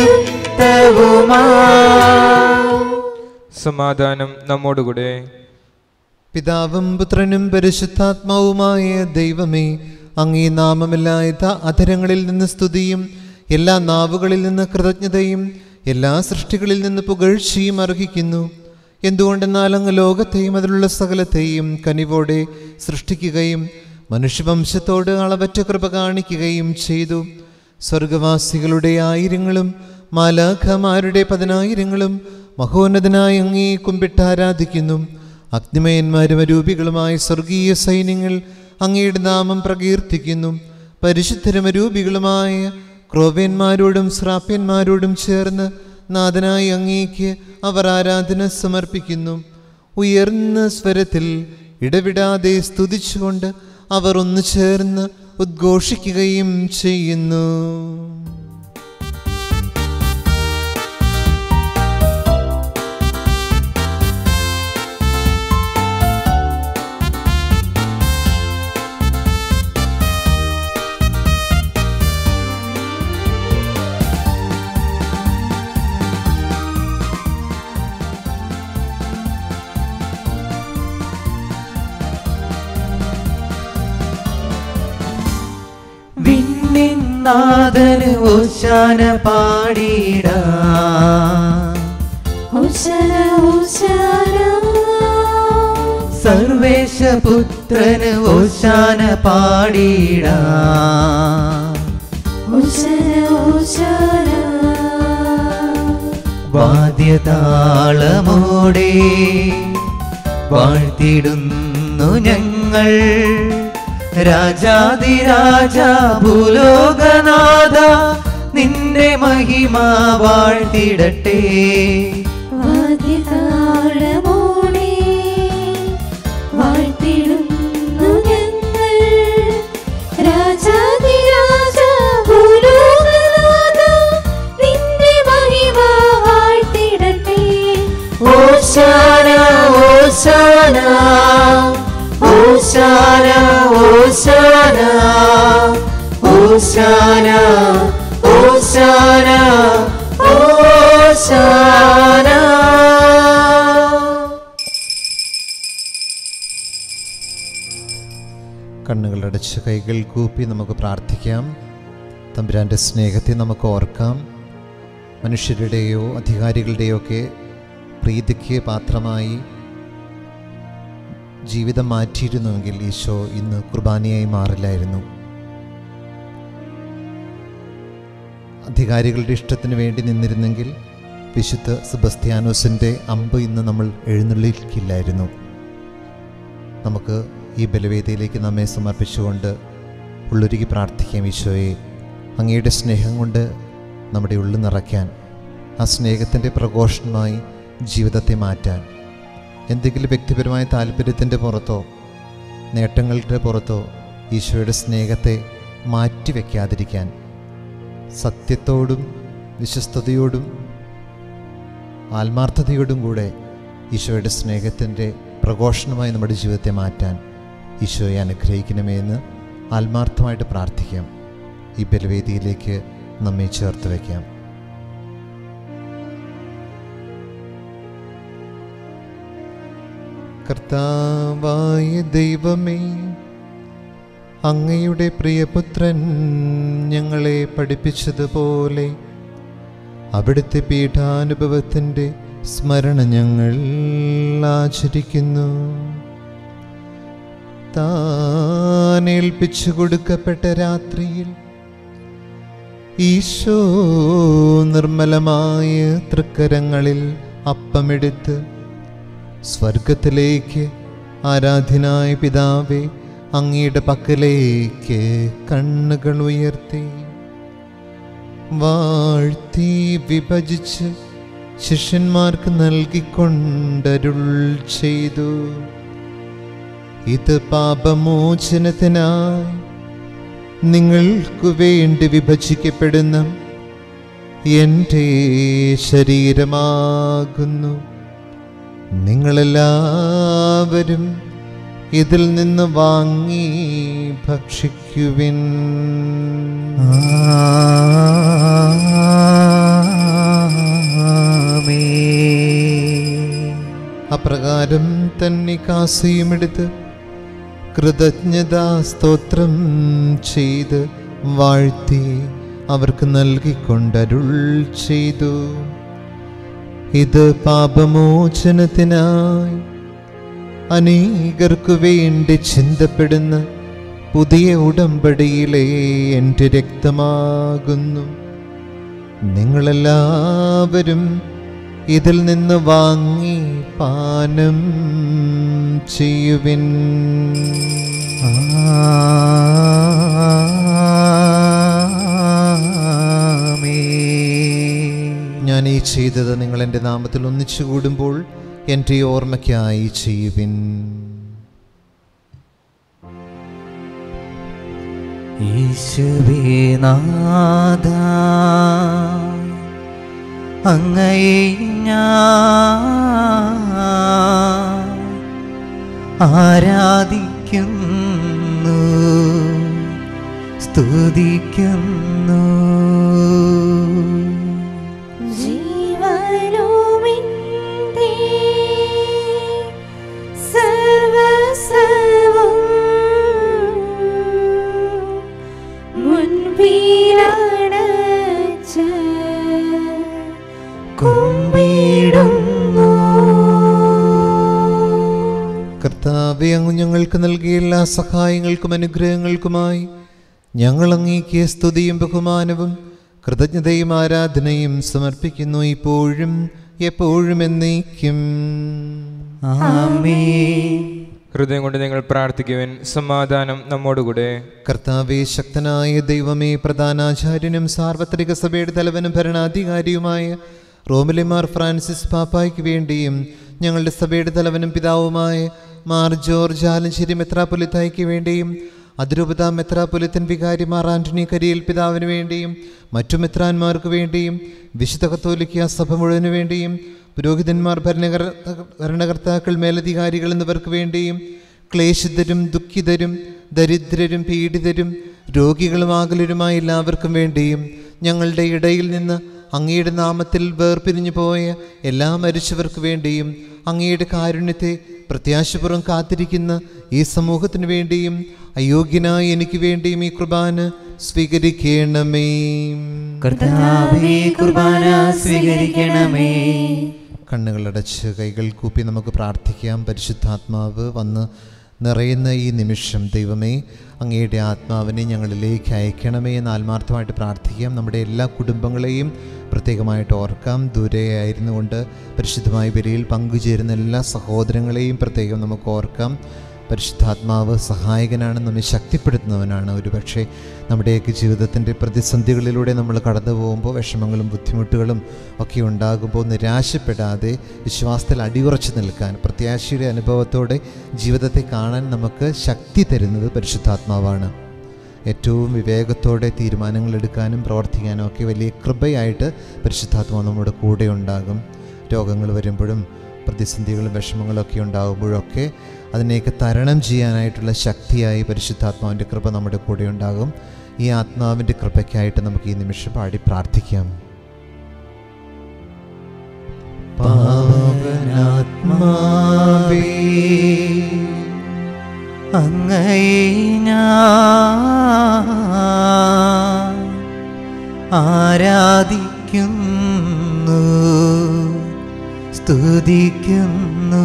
Speaker 2: യുക്തവുമാം
Speaker 5: സമാധാനം നമ്മോടുകൂടെ
Speaker 4: പിതാവും പുത്രനും പരിശുദ്ധാത്മാവുമായ ദൈവമേ അങ്ങേ നാമമില്ലാത്ത അധരങ്ങളിൽ നിന്ന് സ്തുതിയും എല്ലാ നാവുകളിൽ നിന്ന് കൃതജ്ഞതയും എല്ലാ സൃഷ്ടികളിൽ നിന്ന് പുകഴ്ചയും അർഹിക്കുന്നു എന്തുകൊണ്ടെന്നാൽ അങ്ങ് ലോകത്തെയും അതിലുള്ള സകലത്തെയും കനിവോടെ സൃഷ്ടിക്കുകയും മനുഷ്യവംശത്തോട് അളവറ്റ കൃപ കാണിക്കുകയും ചെയ്തു സ്വർഗവാസികളുടെ ആയിരങ്ങളും മാലാഖമാരുടെ പതിനായിരങ്ങളും മഹോന്നതനായ അങ്ങേ കുമ്പിട്ട് ആരാധിക്കുന്നു അഗ്നിമയന്മാരും അരൂപികളുമായ സ്വർഗീയ സൈന്യങ്ങൾ അങ്ങയുടെ നാമം പ്രകീർത്തിക്കുന്നു പരിശുദ്ധരും അരൂപികളുമായ ക്രോവേന്മാരോടും ശ്രാപ്യന്മാരോടും ചേർന്ന് നാഥനായി അങ്ങേക്ക് അവർ ആരാധന സമർപ്പിക്കുന്നു ഉയർന്ന സ്വരത്തിൽ ഇടവിടാതെ സ്തുതിച്ചുകൊണ്ട് അവർ ഒന്നു ചേർന്ന് ഉദ്ഘോഷിക്കുകയും ചെയ്യുന്നു
Speaker 2: വിണ്ണിന്നാഥന് ഓശാന പാടിട
Speaker 3: ഹോശന ഹോശന
Speaker 2: സർവേശപുത്രന് ഓശാന പാടിട
Speaker 3: ഹോശന ഹോശന
Speaker 2: വാദ്യതാളമോടെ വാഴ്ത്തിടുന്നു ഞങ്ങൾ രാജാതിരാജ ഭൂലോകനാഥ നിന്റെ മഹിമ വാഴ്ത്തിടട്ടെ
Speaker 3: വാദ്യതാളമോടെ വാഴ്ത്തിടുന്നു ഞങ്ങൾ രാജാതിരാജ ഭൂലോകനാഥ നിന്റെ മഹിമ വാഴ്ത്തിടട്ടെ
Speaker 2: ഓശാന ഓശാന ഓശാന ഓശാന ഓശാന ഓശാന ഓശാന
Speaker 4: കണ്ണുകളടച്ച് കൈകൾ കൂപ്പി നമുക്ക് പ്രാർത്ഥിക്കാം തമ്പുരാൻ്റെ സ്നേഹത്തെ നമുക്ക് ഓർക്കാം മനുഷ്യരുടെയോ അധികാരികളുടെയോ ഒക്കെ പ്രീതിക്ക് പാത്രമായി ജീവിതം മാറ്റിയിരുന്നുവെങ്കിൽ ഈശോ ഇന്ന് കുർബാനയായി മാറില്ലായിരുന്നു അധികാരികളുടെ ഇഷ്ടത്തിന് വേണ്ടി നിന്നിരുന്നെങ്കിൽ വിശുദ്ധ സെബസ്ത്യാനോസിൻ്റെ അമ്പ് ഇന്ന് നമ്മൾ എഴുന്നള്ളിക്കില്ലായിരുന്നു നമുക്ക് ഈ ബലവേദിയിലേക്ക് നമ്മെ സമർപ്പിച്ചുകൊണ്ട് ഉള്ളൊരുക്കി പ്രാർത്ഥിക്കാം ഈശോയെ അങ്ങയുടെ സ്നേഹം കൊണ്ട് നമ്മുടെ ഉള്ളിൽ നിറയ്ക്കാൻ ആ സ്നേഹത്തിൻ്റെ പ്രഘോഷണമായി ജീവിതത്തെ മാറ്റാൻ എന്തെങ്കിലും വ്യക്തിപരമായ താല്പര്യത്തിൻ്റെ പുറത്തോ നേട്ടങ്ങളുടെ പുറത്തോ ഈശോയുടെ സ്നേഹത്തെ മാറ്റിവെക്കാതിരിക്കാൻ സത്യത്തോടും വിശ്വസ്തയോടും ആത്മാർത്ഥതയോടും കൂടെ ഈശോയുടെ സ്നേഹത്തിൻ്റെ പ്രഘോഷണമായി നമ്മുടെ ജീവിതത്തെ മാറ്റാൻ ഈശോയെ അനുഗ്രഹിക്കണമേ എന്ന് ആത്മാർത്ഥമായിട്ട് പ്രാർത്ഥിക്കാം ഈ ബലവേദിയിലേക്ക് നമ്മെ ചേർത്ത് വയ്ക്കാം കർത്താവായ ദൈവമേ അങ്ങയുടെ പ്രിയപുത്രൻ ഞങ്ങളെ പഠിപ്പിച്ചതുപോലെ അവിടുത്തെ പീഠാനുഭവത്തിൻ്റെ സ്മരണ ഞങ്ങൾ ആചരിക്കുന്നു താൻ ഏൽപ്പിച്ചു കൊടുക്കപ്പെട്ട രാത്രിയിൽ ഈശോ നിർമ്മലമായ തൃക്കരങ്ങളിൽ അപ്പമെടുത്ത് സ്വർഗത്തിലേക്ക് ആരാധ്യനായ പിതാവെ അങ്ങയുടെ പക്കലേക്ക് കണ്ണുകൾ ഉയർത്തി വാഴ്ത്തി വിഭജിച്ച് ശിഷ്യന്മാർക്ക് നൽകിക്കൊണ്ടരുൾ ചെയ്തു ഇത് പാപമോചനത്തിനായി നിങ്ങൾക്കു വേണ്ടി വിഭജിക്കപ്പെടുന്ന എൻ്റെ ശരീരമാകുന്നു നിങ്ങളെല്ലാവരും ഇതിൽ നിന്ന് വാങ്ങി ഭക്ഷിക്കുവിൻ അപ്രകാരം തന്നെ കാസയുമെടുത്ത് കൃതജ്ഞതാ സ്തോത്രം ചെയ്ത് വാഴ്ത്തി അവർക്ക് നൽകിക്കൊണ്ടരുൾ ചെയ്തു ഇത് പാപമോചനത്തിനായി അനേകർക്കു വേണ്ടി ചിന്തപ്പെടുന്ന പുതിയ ഉടമ്പടിയിലെ എൻ്റെ രക്തമാകുന്നു നിങ്ങളെല്ലാവരും ഇതിൽ നിന്ന് വാങ്ങി പാനം ചെയ്യുവിൻ ഞാൻ ഈ ചെയ്തത് നിങ്ങൾ എൻ്റെ നാമത്തിൽ ഒന്നിച്ചു കൂടുമ്പോൾ എൻ്റെ ഓർമ്മയ്ക്കായി ചെയ്യുവിൻ
Speaker 2: യേശുവേനാഥ അങ്ങയെ ഞാൻ ആരാധിക്കുന്നു സ്തുതിക്കുന്നു
Speaker 3: ജീവനുമിൻ്റെ സർവ്വസർവ്വം മുൻപിലടച്ച്
Speaker 2: കുമ്പിടുന്നു
Speaker 4: കർത്താവെ അങ്ങ് ഞങ്ങൾക്ക് നൽകിയ എല്ലാ സഹായങ്ങൾക്കും അനുഗ്രഹങ്ങൾക്കുമായി ഞങ്ങൾ അങ്ങേക്ക് സ്തുതിയും ബഹുമാനവും കൃതജ്ഞതയും ആരാധനയും സമർപ്പിക്കുന്നു ഇപ്പോഴും എപ്പോഴും എന്നേക്കും
Speaker 2: ആമേൻ
Speaker 5: ഹൃദയം കൊണ്ട് നിങ്ങൾ പ്രാർത്ഥിക്കുവിൻ സമാധാനം നമ്മോടുകൂടെ
Speaker 4: കർത്താവെ ശക്തനായ ദൈവമേ പ്രധാനാചാര്യനും സാർവത്രിക സഭയുടെ തലവനും ഭരണാധികാരിയുമായ റോമിലിമാർ ഫ്രാൻസിസ് പാപ്പായ്ക്ക് വേണ്ടിയും ഞങ്ങളുടെ സഭയുടെ തലവനും പിതാവുമായ മാർ ജോർജ് ആലഞ്ചേരി മെത്രാപൊലിത്തായ്ക്ക് വേണ്ടിയും അതിരൂപത മെത്രാപൊലിത്തൻ വികാരി മാർ ആന്റണി കരിയിൽ പിതാവിന് വേണ്ടിയും മറ്റു മെത്രാന്മാർക്ക് വേണ്ടിയും വിശുദ്ധ കത്തോലിക്ക സഭ മുഴുവനു വേണ്ടിയും പുരോഹിതന്മാർ ഭരണകർ ഭരണകർത്താക്കൾ മേലധികാരികൾ എന്നിവർക്ക് വേണ്ടിയും ക്ലേശിതരും ദുഃഖിതരും ദരിദ്രരും പീഡിതരും രോഗികളും ആകുലരുമായ എല്ലാവർക്കും വേണ്ടിയും ഞങ്ങളുടെ ഇടയിൽ നിന്ന് അങ്ങയുടെ നാമത്തിൽ വേർപിരിഞ്ഞു പോയ എല്ലാ മരിച്ചവർക്ക് വേണ്ടിയും അങ്ങയുടെ കാരുണ്യത്തെ പ്രത്യാശപൂർവ്വം കാത്തിരിക്കുന്ന ഈ സമൂഹത്തിന് വേണ്ടിയും അയോഗ്യനായ എനിക്ക് വേണ്ടിയും ഈ കുർബാന സ്വീകരിക്കണമേ
Speaker 2: കർത്താവേ കുർബാന സ്വീകരിക്കണമേ
Speaker 4: കണ്ണുകളടച്ച് കൈകൾ കൂപ്പി നമുക്ക് പ്രാർത്ഥിക്കാം പരിശുദ്ധാത്മാവ് വന്ന് നിറയുന്ന ഈ നിമിഷം ദൈവമേ അങ്ങയുടെ ആത്മാവിനെ ഞങ്ങളിലേക്ക് അയക്കണമേ എന്ന് ആത്മാർത്ഥമായിട്ട് പ്രാർത്ഥിക്കാം നമ്മുടെ എല്ലാ കുടുംബങ്ങളെയും പ്രത്യേകമായിട്ട് ഓർക്കാം ദൂരെയായിരുന്നു കൊണ്ട് പരിശുദ്ധമായ ബലിയിൽ പങ്കുചേരുന്ന എല്ലാ സഹോദരങ്ങളെയും പ്രത്യേകം നമുക്ക് ഓർക്കാം പരിശുദ്ധാത്മാവ് സഹായകനാണ് നമ്മെ ശക്തിപ്പെടുത്തുന്നവനാണ് ഒരുപക്ഷെ നമ്മുടെയൊക്കെ ജീവിതത്തിൻ്റെ പ്രതിസന്ധികളിലൂടെ നമ്മൾ കടന്നു പോകുമ്പോൾ വിഷമങ്ങളും ബുദ്ധിമുട്ടുകളും ഒക്കെ ഉണ്ടാകുമ്പോൾ നിരാശപ്പെടാതെ വിശ്വാസത്തിൽ അടിയുറച്ചു നിൽക്കാൻ പ്രത്യാശയുടെ അനുഭവത്തോടെ ജീവിതത്തെ കാണാൻ നമുക്ക് ശക്തി തരുന്നത് പരിശുദ്ധാത്മാവാണ് ഏറ്റവും വിവേകത്തോടെ തീരുമാനങ്ങൾ എടുക്കാനും പ്രവർത്തിക്കാനും ഒക്കെ വലിയ കൃപയായിട്ട് പരിശുദ്ധാത്മാവ് നമ്മുടെ കൂടെ ഉണ്ടാകും രോഗങ്ങൾ വരുമ്പോഴും പ്രതിസന്ധികളും വിഷമങ്ങളൊക്കെ ഉണ്ടാകുമ്പോഴൊക്കെ അതിനെയൊക്കെ തരണം ചെയ്യാനായിട്ടുള്ള ശക്തിയായി പരിശുദ്ധാത്മാവിൻ്റെ കൃപ നമ്മുടെ കൂടെ ഉണ്ടാകും ഈ ആത്മാവിൻ്റെ കൃപയ്ക്കായിട്ട് നമുക്ക് ഈ നിമിഷം പാടി പ്രാർത്ഥിക്കാം
Speaker 2: പാവനാത്മാവേ അങ്ങയെ ഞാൻ ആരാധിക്കുന്നു സ്തുതിക്കുന്നു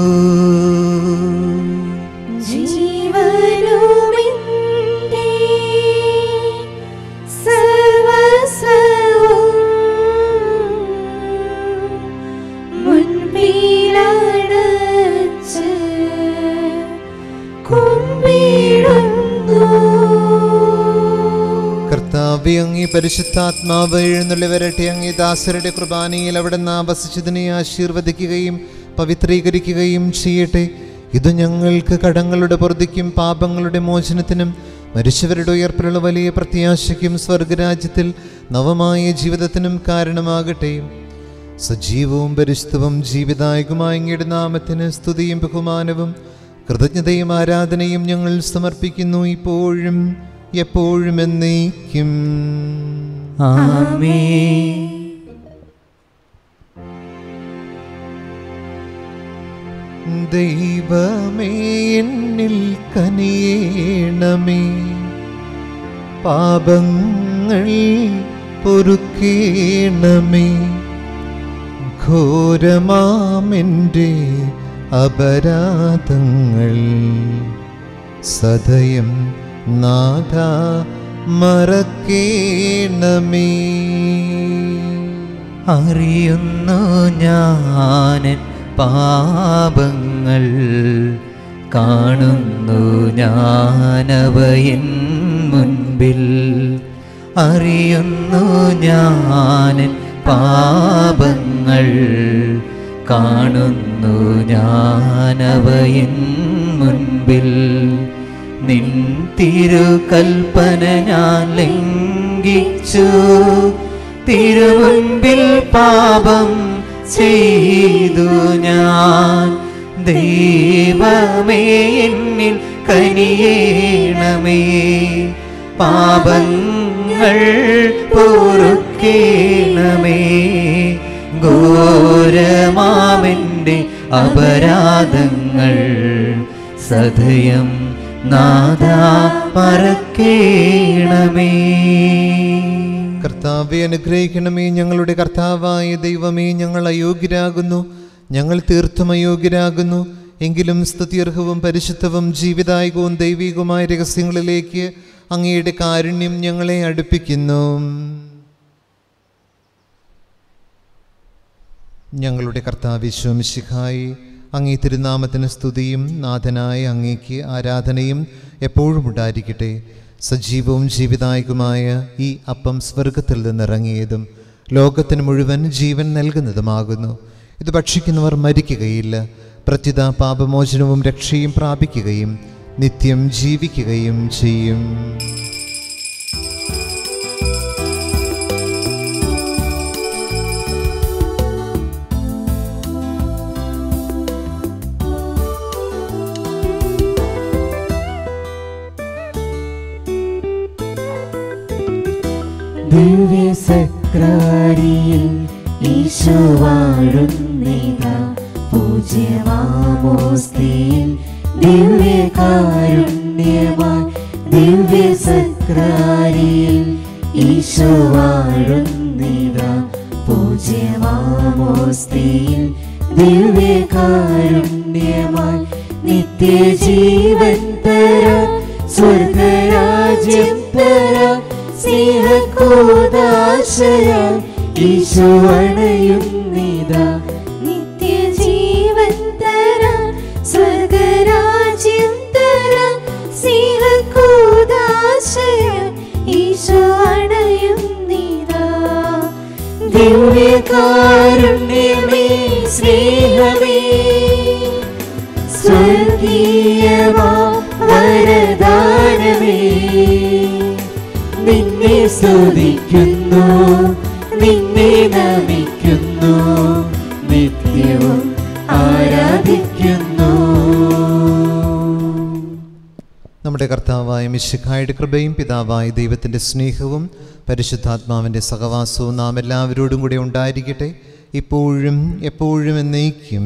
Speaker 3: ജീവനുമെന്റെ സർവസ്വവും മുൻപിലടച്ച് കുമ്പിടുന്നു
Speaker 4: കർത്താവെ അങ്ങി പരിശുദ്ധാത്മാവ് എഴുന്നള്ളി വരട്ടെ അങ്ങി ദാസരുടെ കുർബാനയിൽ അവിടെ നിന്ന് ആവസിച്ചതിനെ ആശീർവദിക്കുകയും പവിത്രീകരിക്കുകയും ചെയ്യട്ടെ ഇത് ഞങ്ങൾക്ക് കടങ്ങളുടെ പൊറുതിക്കും പാപങ്ങളുടെ മോചനത്തിനും മരിച്ചവരുടെ ഉയർപ്പിലുള്ള വലിയ പ്രത്യാശയ്ക്കും സ്വർഗരാജ്യത്തിൽ നവമായ ജീവിതത്തിനും കാരണമാകട്ടെ സജീവവും പരിശുദ്ധവും ജീവിതായകമായ അങ്ങയുടെ നാമത്തിന് സ്തുതിയും ബഹുമാനവും കൃതജ്ഞതയും ആരാധനയും ഞങ്ങൾ സമർപ്പിക്കുന്നു ഇപ്പോഴും എപ്പോഴും എന്നേക്കും
Speaker 2: ആമേൻ
Speaker 4: ദൈവമേ എന്നിൽ കനിയേണമേ പാപങ്ങൾ പൊറുക്കേണമേ ഘോരമാമെൻ്റെ അപരാധങ്ങൾ സദയം നാഥ മറക്കേണമേ
Speaker 2: അറിയുന്നു ഞാനൻ പാപങ്ങൾ കാണുന്നു ഞാനവയൻ മുൻപിൽ അറിയുന്നു ഞാനൻ പാപങ്ങൾ കാണുന്നു ഞാനവയൻ മുൻപിൽ നിൻ തിരുകൽപ്പന ഞാൻ ലംഘിച്ചു തിരുമുൻപിൽ പാപം ചെയ്തു ഞാൻ ദൈവമേ എന്നിൽ കനിയേണമേ പാപങ്ങൾ പൊറുക്കേണമേ ഘോരമാമെൻ്റെ അപരാധങ്ങൾ സദയം നാഥ മറക്കേണമേ
Speaker 4: കർത്താവെ അനുഗ്രഹിക്കണമേ ഞങ്ങളുടെ കർത്താവായ ദൈവമേ ഞങ്ങൾ അയോഗ്യരാകുന്നു ഞങ്ങൾ തീർത്തും അയോഗ്യരാകുന്നു എങ്കിലും സ്തുത്യർഹവും പരിശുദ്ധവും ജീവിതായകവും ദൈവികവുമായ രഹസ്യങ്ങളിലേക്ക് അങ്ങയുടെ കാരുണ്യം ഞങ്ങളെ അടുപ്പിക്കുന്നു ഞങ്ങളുടെ കർത്താവിശ്വമിശിഖായി അങ്ങേ തിരുനാമത്തിന് സ്തുതിയും നാഥനായ അങ്ങേക്ക് ആരാധനയും എപ്പോഴും ഉണ്ടായിരിക്കട്ടെ സജീവവും ജീവിതായകമായ ഈ അപ്പം സ്വർഗത്തിൽ നിന്നിറങ്ങിയതും ലോകത്തിന് മുഴുവൻ ജീവൻ നൽകുന്നതുമാകുന്നു ഇത് ഭക്ഷിക്കുന്നവർ മരിക്കുകയില്ല പ്രത്യുത പാപമോചനവും രക്ഷയും പ്രാപിക്കുകയും നിത്യം ജീവിക്കുകയും ചെയ്യും
Speaker 3: ദിവ്യസക്രാരിയിൽ ഈശോ വാഴുന്നിത പൂജ്യമാമോസ്തിയിൽ ദിവ്യകാരുണ്യമായി ദിവ്യസക്രാരിയിൽ ഈശോ വാഴുന്നിത പൂജ്യമാമോസ്തിയിൽ ദിവ്യകാരുണ്യമായി നിത്യജീവൻ തരാൻ സ്വർഗരാജ്യം തരാൻ സ്നേഹക്കൂതാശയാൽ ഈശോ അണയുന്നിതാ നിത്യജീവൻ തരാൻ സ്വർഗരാജ്യം തരാൻ സ്നേഹക്കൂതാശയാൽ ഈശോ അണയുന്നിതാ ദിവ്യകാരുണ്യമേ സ്നേഹമേ സ്വർഗീയമാ വരദാനമേ നിന്നെ സ്തുതിക്കുന്നു നിന്നെ നമിക്കുന്നു നിത്യവും ആരാധിക്കുന്നു
Speaker 4: നമ്മുടെ കർത്താവായ മിശിഖായുടെ കൃപയും പിതാവായ ദൈവത്തിൻ്റെ സ്നേഹവും പരിശുദ്ധാത്മാവിൻ്റെ സഹവാസവും നാം എല്ലാവരോടും കൂടെ ഉണ്ടായിരിക്കട്ടെ ഇപ്പോഴും എപ്പോഴും എന്നേക്കും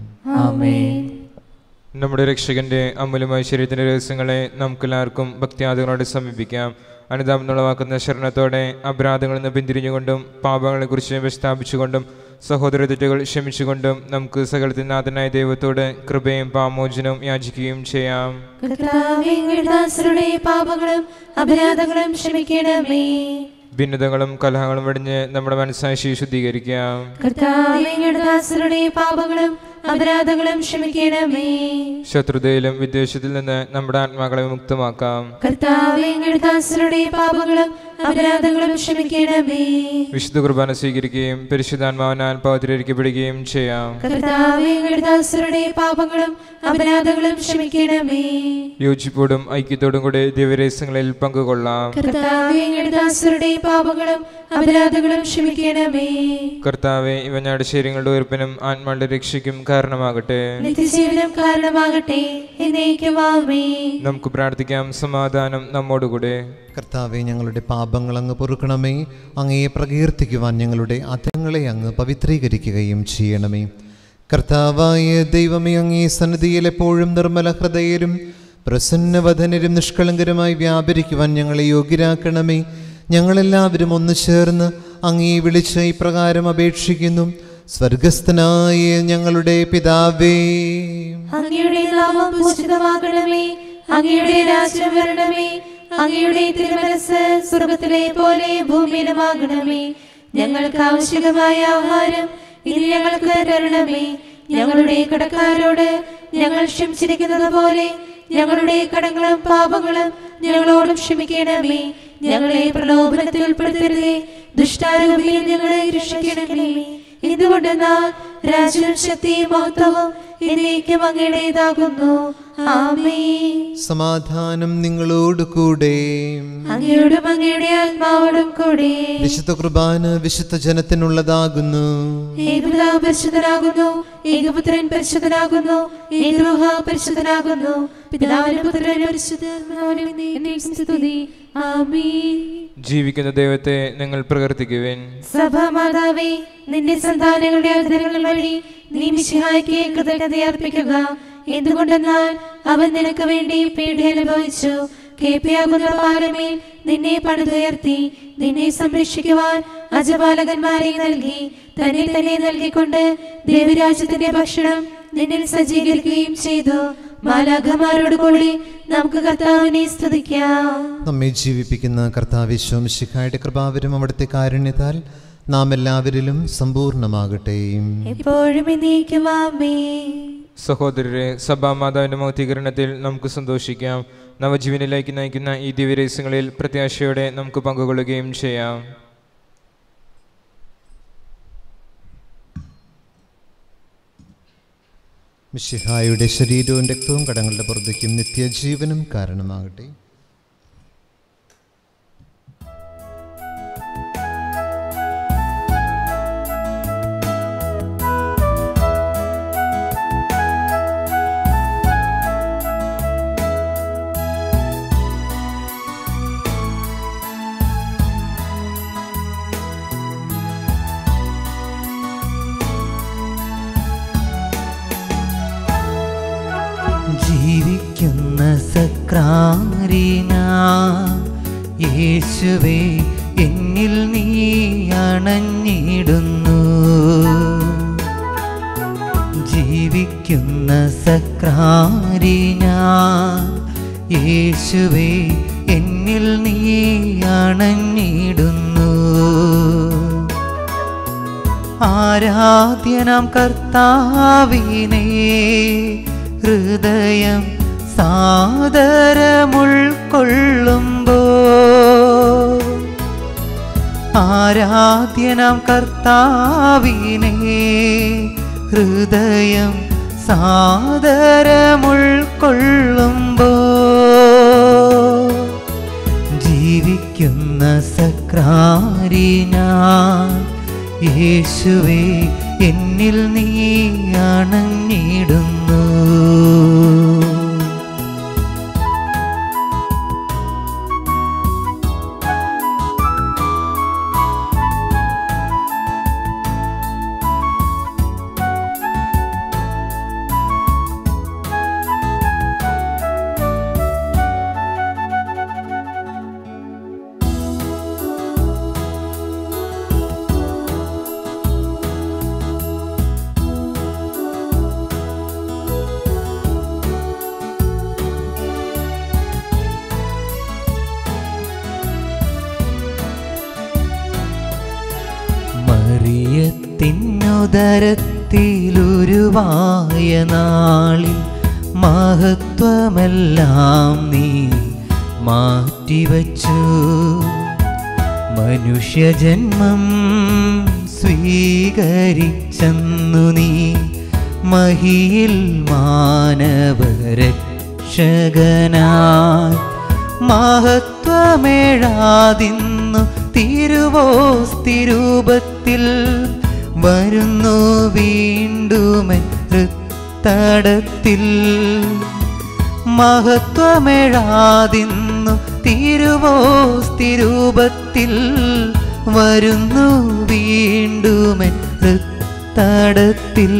Speaker 3: ആമേൻ
Speaker 5: നമ്മുടെ രക്ഷകന്റെ അമൂല്യമായ ശരീരത്തിന്റെ രഹസ്യങ്ങളെ നമുക്കെല്ലാവർക്കും ഭക്തിയാദികളോടെ സമീപിക്കാം അനുതാപമുളവാക്കുന്ന ശരണത്തോടെ അപരാധങ്ങളിൽ നിന്ന് പിന്തിരിഞ്ഞുകൊണ്ടും പാപങ്ങളെക്കുറിച്ച് പ്രസ്താപിച്ചുകൊണ്ടും സഹോദര തെറ്റുകൾ ക്ഷമിച്ചുകൊണ്ടും നമുക്ക് സകലത്തിൽ നാഥനായ ദൈവത്തോട് കൃപയും പാമോചനവും യാചിക്കുകയും ചെയ്യാം
Speaker 3: കർത്താവേ ദാസരുടെ പാപങ്ങളും അപരാധങ്ങളും ക്ഷമിക്കണമേ
Speaker 5: ഭിന്നതകളും കലഹങ്ങളും വെടിഞ്ഞ് നമ്മുടെ മനസ്സാക്ഷി ശുദ്ധീകരിക്കാം
Speaker 3: കർത്താവേ ദാസരുടെ പാപങ്ങളും അപരാധങ്ങളും ക്ഷമിക്കണമേ
Speaker 5: ശത്രുതയിലും വിദ്വേഷത്തിൽ നിന്ന് നമ്മുടെ ആത്മാക്കളെ മുക്തമാക്കാം
Speaker 3: കർത്താവേ ദാസരുടെ പാപങ്ങളും അപരാധങ്ങളും ക്ഷമിക്കണമേ
Speaker 5: വിശുദ്ധ കുർബാന സ്വീകരിക്കുകയും പരിശുദ്ധാത്മാവിനാൽ പൗത്രീകരിക്കപ്പെടുകയും ചെയ്യാം
Speaker 3: കർത്താവേ ദാസരുടെ പാപങ്ങളും അപരാധങ്ങളും ക്ഷമിക്കണമേ
Speaker 5: യോജിപ്പോടും ഐക്യത്തോടും കൂടെ ദിവ്യരഹസ്യങ്ങളിൽ പങ്കുകൊള്ളാം
Speaker 3: കർത്താവേ ദാസരുടെ പാപങ്ങളും അപരാധങ്ങളും ക്ഷമിക്കണമേ
Speaker 5: കർത്താവെ ഇവ ഞങ്ങളുടെ ശരീരങ്ങളുടെ ഉയർപ്പിനും ആത്മാക്കളുടെ രക്ഷയ്ക്കും കാരണമാകട്ടെ
Speaker 3: നിത്യജീവനം കാരണമാകട്ടെ എന്നേക്കും ആമേ
Speaker 5: നമുക്ക് പ്രാർത്ഥിക്കാം സമാധാനം നമ്മോടുകൂടെ
Speaker 4: കർത്താവെ ഞങ്ങളുടെ പാപങ്ങൾ അങ്ങ് പൊറുക്കണമേ അങ്ങയെ പ്രകീർത്തിക്കുവാൻ ഞങ്ങളുടെ അധങ്ങളെ അങ്ങ് പവിത്രീകരിക്കുകയും ചെയ്യണമേ കർത്താവായ ദൈവമേ അങ്ങേ സന്നിധിയിൽ എപ്പോഴും നിർമ്മല ഹൃദയരും പ്രസന്നവധനരും നിഷ്കളങ്കരുമായി വ്യാപരിക്കുവാൻ ഞങ്ങളെ യോഗ്യരാക്കണമേ ഞങ്ങളെല്ലാവരും ഒന്ന് ചേർന്ന് അങ്ങേ വിളിച്ച് ഇപ്രകാരം അപേക്ഷിക്കുന്നു സ്വർഗസ്ഥനായ ഞങ്ങളുടെ പിതാവേ
Speaker 3: അങ്ങയുടെ നാമം പൂജിതമാകണമേ അങ്ങയുടെ രാജ്യം വരണമേ അങ്ങയുടെ തിരുമനസ് സ്വർഗത്തിലെ പോലെ ഭൂമിയിലുമാകണമേ ഞങ്ങൾക്ക് ആവശ്യമായ ആഹാരം ഇനി ഞങ്ങൾക്ക് തരണമേ ഞങ്ങളുടെ കടക്കാരോട് ഞങ്ങൾ ക്ഷമിച്ചിരിക്കുന്നത് പോലെ ഞങ്ങളുടെ കടങ്ങളും പാപങ്ങളും ഞങ്ങളോടും ക്ഷമിക്കണമേ ഞങ്ങളെ പ്രലോഭനത്തിൽ ഉൾപ്പെടുത്തരുതേ ദുഷ്ടാരൂപിയിൽ ഞങ്ങളെ രക്ഷിക്കണമേ എന്തുകൊണ്ടെന്നാൽ രാജ്യവും ശക്തിയും മഹത്വവും എന്നേക്കും അങ്ങയുടേതാകുന്നു ആമേ
Speaker 4: സമാധാനം നിങ്ങളോട് കൂടെ
Speaker 3: അങ്ങയോടും അങ്ങയുടെ ആത്മാവോടും കൂടെ
Speaker 4: വിശുദ്ധ കുർബാന വിശുദ്ധ ജനത്തിനുള്ളതാകുന്നു
Speaker 3: ഏകപിതാവ് പരിശുദ്ധനാകുന്നു ഏകപുത്രൻ പരിശുദ്ധനാകുന്നു ഏകരൂഹ പരിശുദ്ധനാകുന്നു പിതാവിനും പുത്രനും പരിശുദ്ധാത്മാവിനും എന്നേക്കും സ്തുതി ആമേൻ
Speaker 5: ജീവിക്കുന്ന ദൈവത്തെ നിങ്ങൾ പ്രകീർത്തിക്കുവിൻ
Speaker 3: സഭാമാതാവേ നിന്റെ സന്താനങ്ങളുടെ അവതരങ്ങൾ വഴി നീ മിശിഹായ്ക്ക് കൃതജ്ഞത അർപ്പിക്കുക എന്തുകൊണ്ടെന്നാൽ അവൻ നിനക്ക് വേണ്ടി പേടി അനുഭവിച്ചു കേപ്പിയാകുന്ന പാറമേൽ നിന്നെ പണിതുയർത്തി നിന്നെ സംരക്ഷിക്കുവാൻ അജപാലകന്മാരെ നൽകി തന്നെ തന്നെ നൽകിക്കൊണ്ട് ദേവരാജ്യത്തിന്റെ ഭക്ഷണം നിന്നിൽ സജ്ജീകരിക്കുകയും ചെയ്തു മാലാഖമാരോട് കൂടി നമുക്ക് കർത്താവിനെ സ്തുതിക്കാം
Speaker 4: നമ്മെ ജീവിപ്പിക്കുന്ന കർത്താവിശ്വം ശിഖായുടെ കൃപാവരും അവിടുത്തെ കാരുണ്യത്താൽ നാം എല്ലാവരിലും സമ്പൂർണ്ണമാകട്ടെ
Speaker 3: എപ്പോഴും എന്നേക്കും ആമേ
Speaker 5: സഹോദരരെ സഭാമാതാവിന്റെ മൗത്തീകരണത്തിൽ നമുക്ക് സന്തോഷിക്കാം നവജീവനിലേക്ക് നയിക്കുന്ന ഈ ദിവ്യരഹസ്യങ്ങളിൽ പ്രത്യാശയോടെ നമുക്ക് പങ്കുകൊള്ളുകയും ചെയ്യാം
Speaker 4: മിശിഹായുടെ ശരീരവും രക്തവും കടങ്ങളുടെ പുറത്തേക്കും നിത്യജീവനും കാരണമാകട്ടെ
Speaker 2: ജീവിക്കുന്ന സക്രാരിന യേശുവേ എന്നിൽ നീ അണഞ്ഞിടുന്നു ജീവിക്കുന്ന സക്രാരിന യേശുവേ എന്നിൽ നീ അണഞ്ഞിടുന്നു ആരാധ്യനാം കർത്താവിനെ ഹൃദയം സാദരമുൾക്കൊള്ളുമ്പോ ആരാധ്യനാം കർത്താവിനെ ഹൃദയം സാദരമുൾക്കൊള്ളുമ്പോ ജീവിക്കുന്ന സക്രാരിന യേശുവേ എന്നിൽ നീ അണഞ്ഞിടുന്നു മറിയത്തിനുദരത്തിലുരുവായ നാളിൽ മഹത്വമെല്ലാം നീ മാറ്റിവച്ചു മനുഷ്യജന്മം സ്വീകരിച്ചെന്നു നീ മഹിയിൽ മാനവരക്ഷകനായി മഹത്വമേഴാതിന്നു തിരുവോസ്തിരൂപത്തിൽ വരുന്നു വീണ്ടുമൻ ഹൃത്തടത്തിൽ മഹത്വമേഴാതിന്നു തിരുവോസ്തിരൂപത്തിൽ വരുന്നു വീണ്ടുമൻ ഹൃത്തടത്തിൽ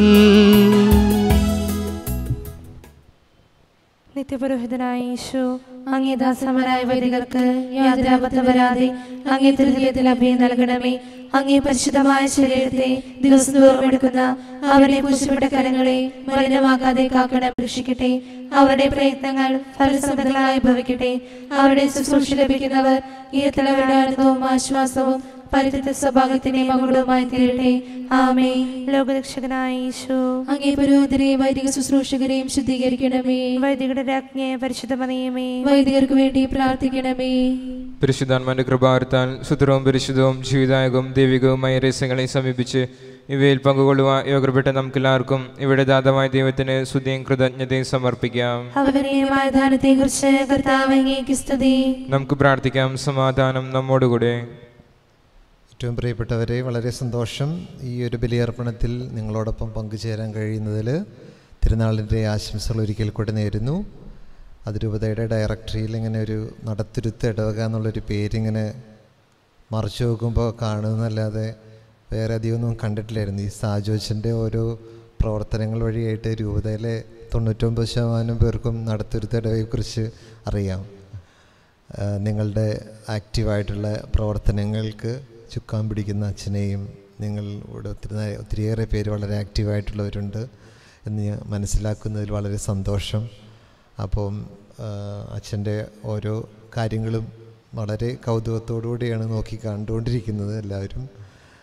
Speaker 3: നിത്യപുരോഹിതനായ യേശു അങ്ങേ ദാസമരായ വൈദികർക്ക് യാതൊരു അബദ്ധം വരാതെ അങ്ങേ തിരുഹൃദയത്തിൽ അഭയം നൽകണമേ അങ്ങേ പരിശുദ്ധമായ ശരീരത്തെ ദിവസം തോറും എടുക്കുന്ന അവരുടെ കുശിപ്പെട്ട കരങ്ങളെ മലിനമാക്കാതെ കാക്കണം രക്ഷിക്കട്ടെ അവരുടെ പ്രയത്നങ്ങൾ ഫലസമൃദ്ധങ്ങളായി ഭവിക്കട്ടെ അവരുടെ ശുശ്രൂഷ ലഭിക്കുന്നവർ ഈ തലവരുടെ ആനന്ദവും ആശ്വാസവും പരിധിത സ്വഭാവത്തിന്റെ മകുടവുമായി തീരട്ടെ ആമേ ലോകരക്ഷകനായ യേശു അങ്ങേ പുരോഹിതരെയും വൈദിക ശുശ്രൂഷകരെയും ശുദ്ധീകരിക്കണമേ വൈദികരുടെ രാജ്ഞയെ പരിശുദ്ധമറിയമേ വൈദികർക്ക് വേണ്ടി പ്രാർത്ഥിക്കണമേ
Speaker 5: പരിശുദ്ധാത്മാന്റെ കൃപാർത്താൽ സുദൃഢവും പരിശുദ്ധവും ജീവിതായകവും ദൈവികവുമായ രഹസ്യങ്ങളെ സമീപിച്ച് ഇവയിൽ പങ്കുകൊള്ളുവാൻ യോഗപ്പെട്ട നമുക്കെല്ലാവർക്കും ഇവിടെ ദാതമായ ദൈവത്തിന് സ്തുതിയും കൃതജ്ഞതയും സമർപ്പിക്കാം
Speaker 3: അവനീയമായ ദാനത്തെ കുറിച്ച് കർത്താവ് അങ്ങേക്ക് സ്തുതി
Speaker 5: നമുക്ക് പ്രാർത്ഥിക്കാം സമാധാനം നമ്മോടുകൂടെ
Speaker 4: ഏറ്റവും പ്രിയപ്പെട്ടവരെ വളരെ സന്തോഷം ഈ ഒരു ബലിയർപ്പണത്തിൽ നിങ്ങളോടൊപ്പം പങ്കുചേരാൻ കഴിയുന്നതിൽ തിരുനാളിൻ്റെ ആശംസകൾ ഒരിക്കൽ കൂടെ നേരുന്നു അതിരൂപതയുടെ ഡയറക്ടറിയിൽ ഇങ്ങനെ ഒരു നടത്തുരുത്ത് ഇടവക എന്നുള്ളൊരു പേരിങ്ങനെ മറിച്ചു നോക്കുമ്പോൾ കാണുന്നല്ലാതെ വേറെ അധികമൊന്നും കണ്ടിട്ടില്ലായിരുന്നു ഈ സാജോച്ചൻ്റെ ഓരോ പ്രവർത്തനങ്ങൾ വഴിയായിട്ട് രൂപതയിലെ തൊണ്ണൂറ്റൊമ്പത് ശതമാനം പേർക്കും നടത്തുരുത്ത് ഇടവയെക്കുറിച്ച് അറിയാം ആ, നിങ്ങളുടെ ആക്റ്റീവായിട്ടുള്ള പ്രവർത്തനങ്ങൾക്ക് ചുക്കാൻ പിടിക്കുന്ന അച്ഛനെയും നിങ്ങൾ ഇവിടെ ഒത്തിരി നേ- ഒത്തിരിയേറെ പേര് വളരെ ആക്റ്റീവായിട്ടുള്ളവരുണ്ട് എന്ന് ഞാൻ മനസ്സിലാക്കുന്നതിൽ വളരെ സന്തോഷം അപ്പം അച്ഛൻ്റെ ഓരോ കാര്യങ്ങളും വളരെ കൗതുകത്തോടു കൂടിയാണ് നോക്കി കണ്ടുകൊണ്ടിരിക്കുന്നത് എല്ലാവരും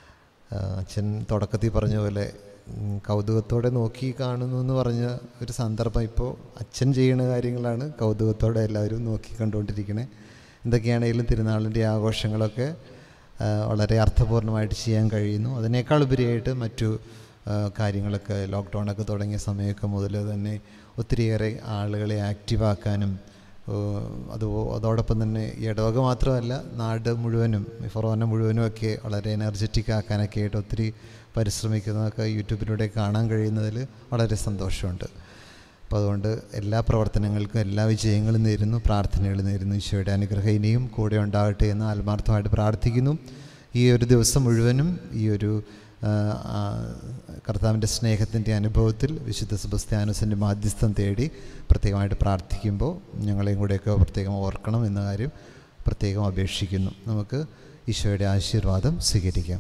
Speaker 4: ആ, അച്ഛൻ തുടക്കത്തിൽ പറഞ്ഞ പോലെ ഉം, കൗതുകത്തോടെ നോക്കി കാണുന്നു എന്ന് പറഞ്ഞ ഒരു സന്ദർഭം ഇപ്പോൾ അച്ഛൻ ചെയ്യുന്ന കാര്യങ്ങളാണ് കൗതുകത്തോടെ എല്ലാവരും നോക്കി കണ്ടുകൊണ്ടിരിക്കണേ എന്തൊക്കെയാണെങ്കിലും തിരുനാളിൻ്റെ ആഘോഷങ്ങളൊക്കെ ആ, വളരെ അർത്ഥപൂർണ്ണമായിട്ട് ചെയ്യാൻ കഴിയുന്നു അതിനേക്കാൾ ഉപരിയായിട്ട് മറ്റു ആ, കാര്യങ്ങളൊക്കെ ലോക്ക്ഡൗണൊക്കെ തുടങ്ങിയ സമയമൊക്കെ മുതൽ തന്നെ ഒത്തിരിയേറെ ആളുകളെ ആക്റ്റീവാക്കാനും ഏഹ് അത് അതോടൊപ്പം തന്നെ ഈ ഇടവക മാത്രമല്ല നാട് മുഴുവനും ഈ ഫൊറോന മുഴുവനും ഒക്കെ വളരെ എനർജറ്റിക് ആക്കാനൊക്കെ ആയിട്ട് ഒത്തിരി പരിശ്രമിക്കുന്നതൊക്കെ യൂട്യൂബിലൂടെ കാണാൻ കഴിയുന്നതിൽ വളരെ സന്തോഷമുണ്ട് അപ്പോൾ അതുകൊണ്ട് എല്ലാ പ്രവർത്തനങ്ങൾക്കും എല്ലാ വിജയങ്ങളും നേരുന്നു പ്രാർത്ഥനകൾ നേരുന്നു ഈശോയുടെ അനുഗ്രഹം ഇനിയും കൂടെ ഉണ്ടാകട്ടെ എന്ന് ആത്മാർത്ഥമായിട്ട് പ്രാർത്ഥിക്കുന്നു ഈ ഒരു ദിവസം മുഴുവനും ഈ ഒരു ആ, ആ, കർത്താവിൻ്റെ സ്നേഹത്തിൻ്റെ അനുഭവത്തിൽ വിശുദ്ധ സെബസ്ത്യാനോസിൻ്റെ മാധ്യസ്ഥം തേടി പ്രത്യേകമായിട്ട് പ്രാർത്ഥിക്കുമ്പോൾ ഞങ്ങളെയും കൂടെയൊക്കെ പ്രത്യേകം ഓർക്കണം എന്ന കാര്യം പ്രത്യേകം അപേക്ഷിക്കുന്നു നമുക്ക് ഈശോയുടെ ആശീർവാദം സ്വീകരിക്കാം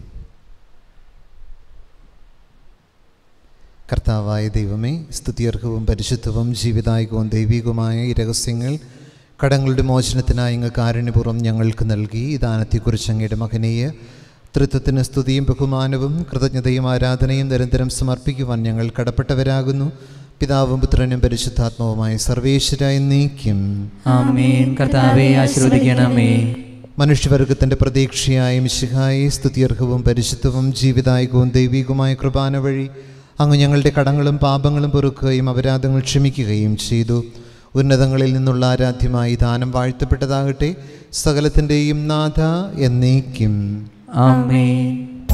Speaker 4: കർത്താവായ ദൈവമേ സ്തുതിയർഹവും പരിശുദ്ധവും ജീവിതായകവും ദൈവികവുമായ ഈ രഹസ്യങ്ങൾ കടങ്ങളുടെ മോചനത്തിനായി അങ്ങ് കാരുണ്യപൂർവ്വം ഞങ്ങൾക്ക് നൽകി ഈ ദാനത്തെക്കുറിച്ച് അങ്ങയുടെ മകനീയ തൃത്വത്തിന് സ്തുതിയും ബഹുമാനവും കൃതജ്ഞതയും ആരാധനയും നിരന്തരം സമർപ്പിക്കുവാൻ ഞങ്ങൾ കടപ്പെട്ടവരാകുന്നു പിതാവും പുത്രനും പരിശുദ്ധാത്മാവുമായ സർവേശ്വരായി നീക്കും
Speaker 2: ആമേൻ കർത്താവെ ആശീർവദിക്കണമേ
Speaker 4: മനുഷ്യവർഗത്തിൻ്റെ പ്രതീക്ഷയായ മിശിഹായി സ്തുതിയർഹവും പരിശുദ്ധവും ജീവിതായകവും ദൈവികവുമായ കൃപാന വഴി അങ്ങ് ഞങ്ങളുടെ കടങ്ങളും പാപങ്ങളും പൊറുക്കുകയും അപരാധങ്ങൾ ക്ഷമിക്കുകയും ചെയ്തു ഉന്നതങ്ങളിൽ നിന്നുള്ള ആരാധ്യമായി ദാനം വാഴ്ത്തപ്പെട്ടതാകട്ടെ സകലത്തിൻ്റെയും നാഥ എന്നേക്കും
Speaker 2: ആമേൻ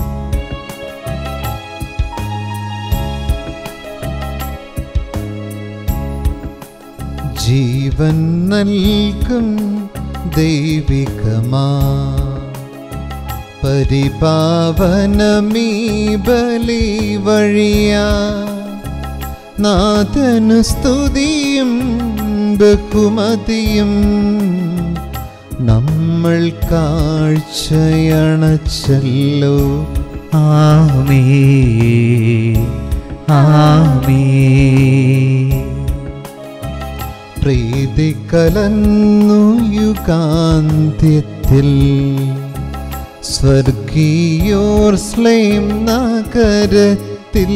Speaker 4: ജീവൻ നൽകും ദൈവികമാ പരിപാവനമീ ബലി വഴിയാ നാഥനു സ്തുതിയും ബഹുമതിയും നമ്മൾ കാഴ്ചയണച്ചല്ലോ
Speaker 2: ആമേ ആമേ
Speaker 4: പ്രീതി കലന്നു യുഗാന്ത്യത്തിൽ സ്വർഗീയോർ സ്ലേം നഗരത്തിൽ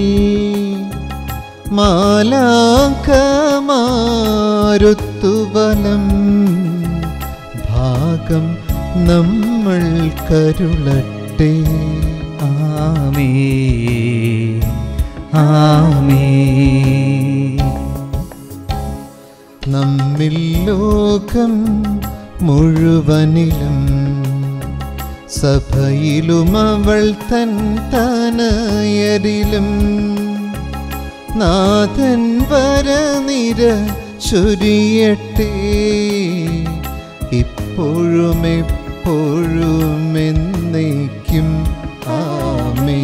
Speaker 4: മാലാകമാരുത്തുബലം ഭാഗം നമ്മൾ കരുളട്ടെ
Speaker 2: ആമേ ആമേ
Speaker 4: നമ്മിൽ ലോകം മുഴുവനിലും സഭയിലും അവൾ തൻ തനയരിലും നാഥൻ വരനിര ചൊരിയട്ടെ ഇപ്പോഴും എപ്പോഴും എന്നേക്കും ആമേ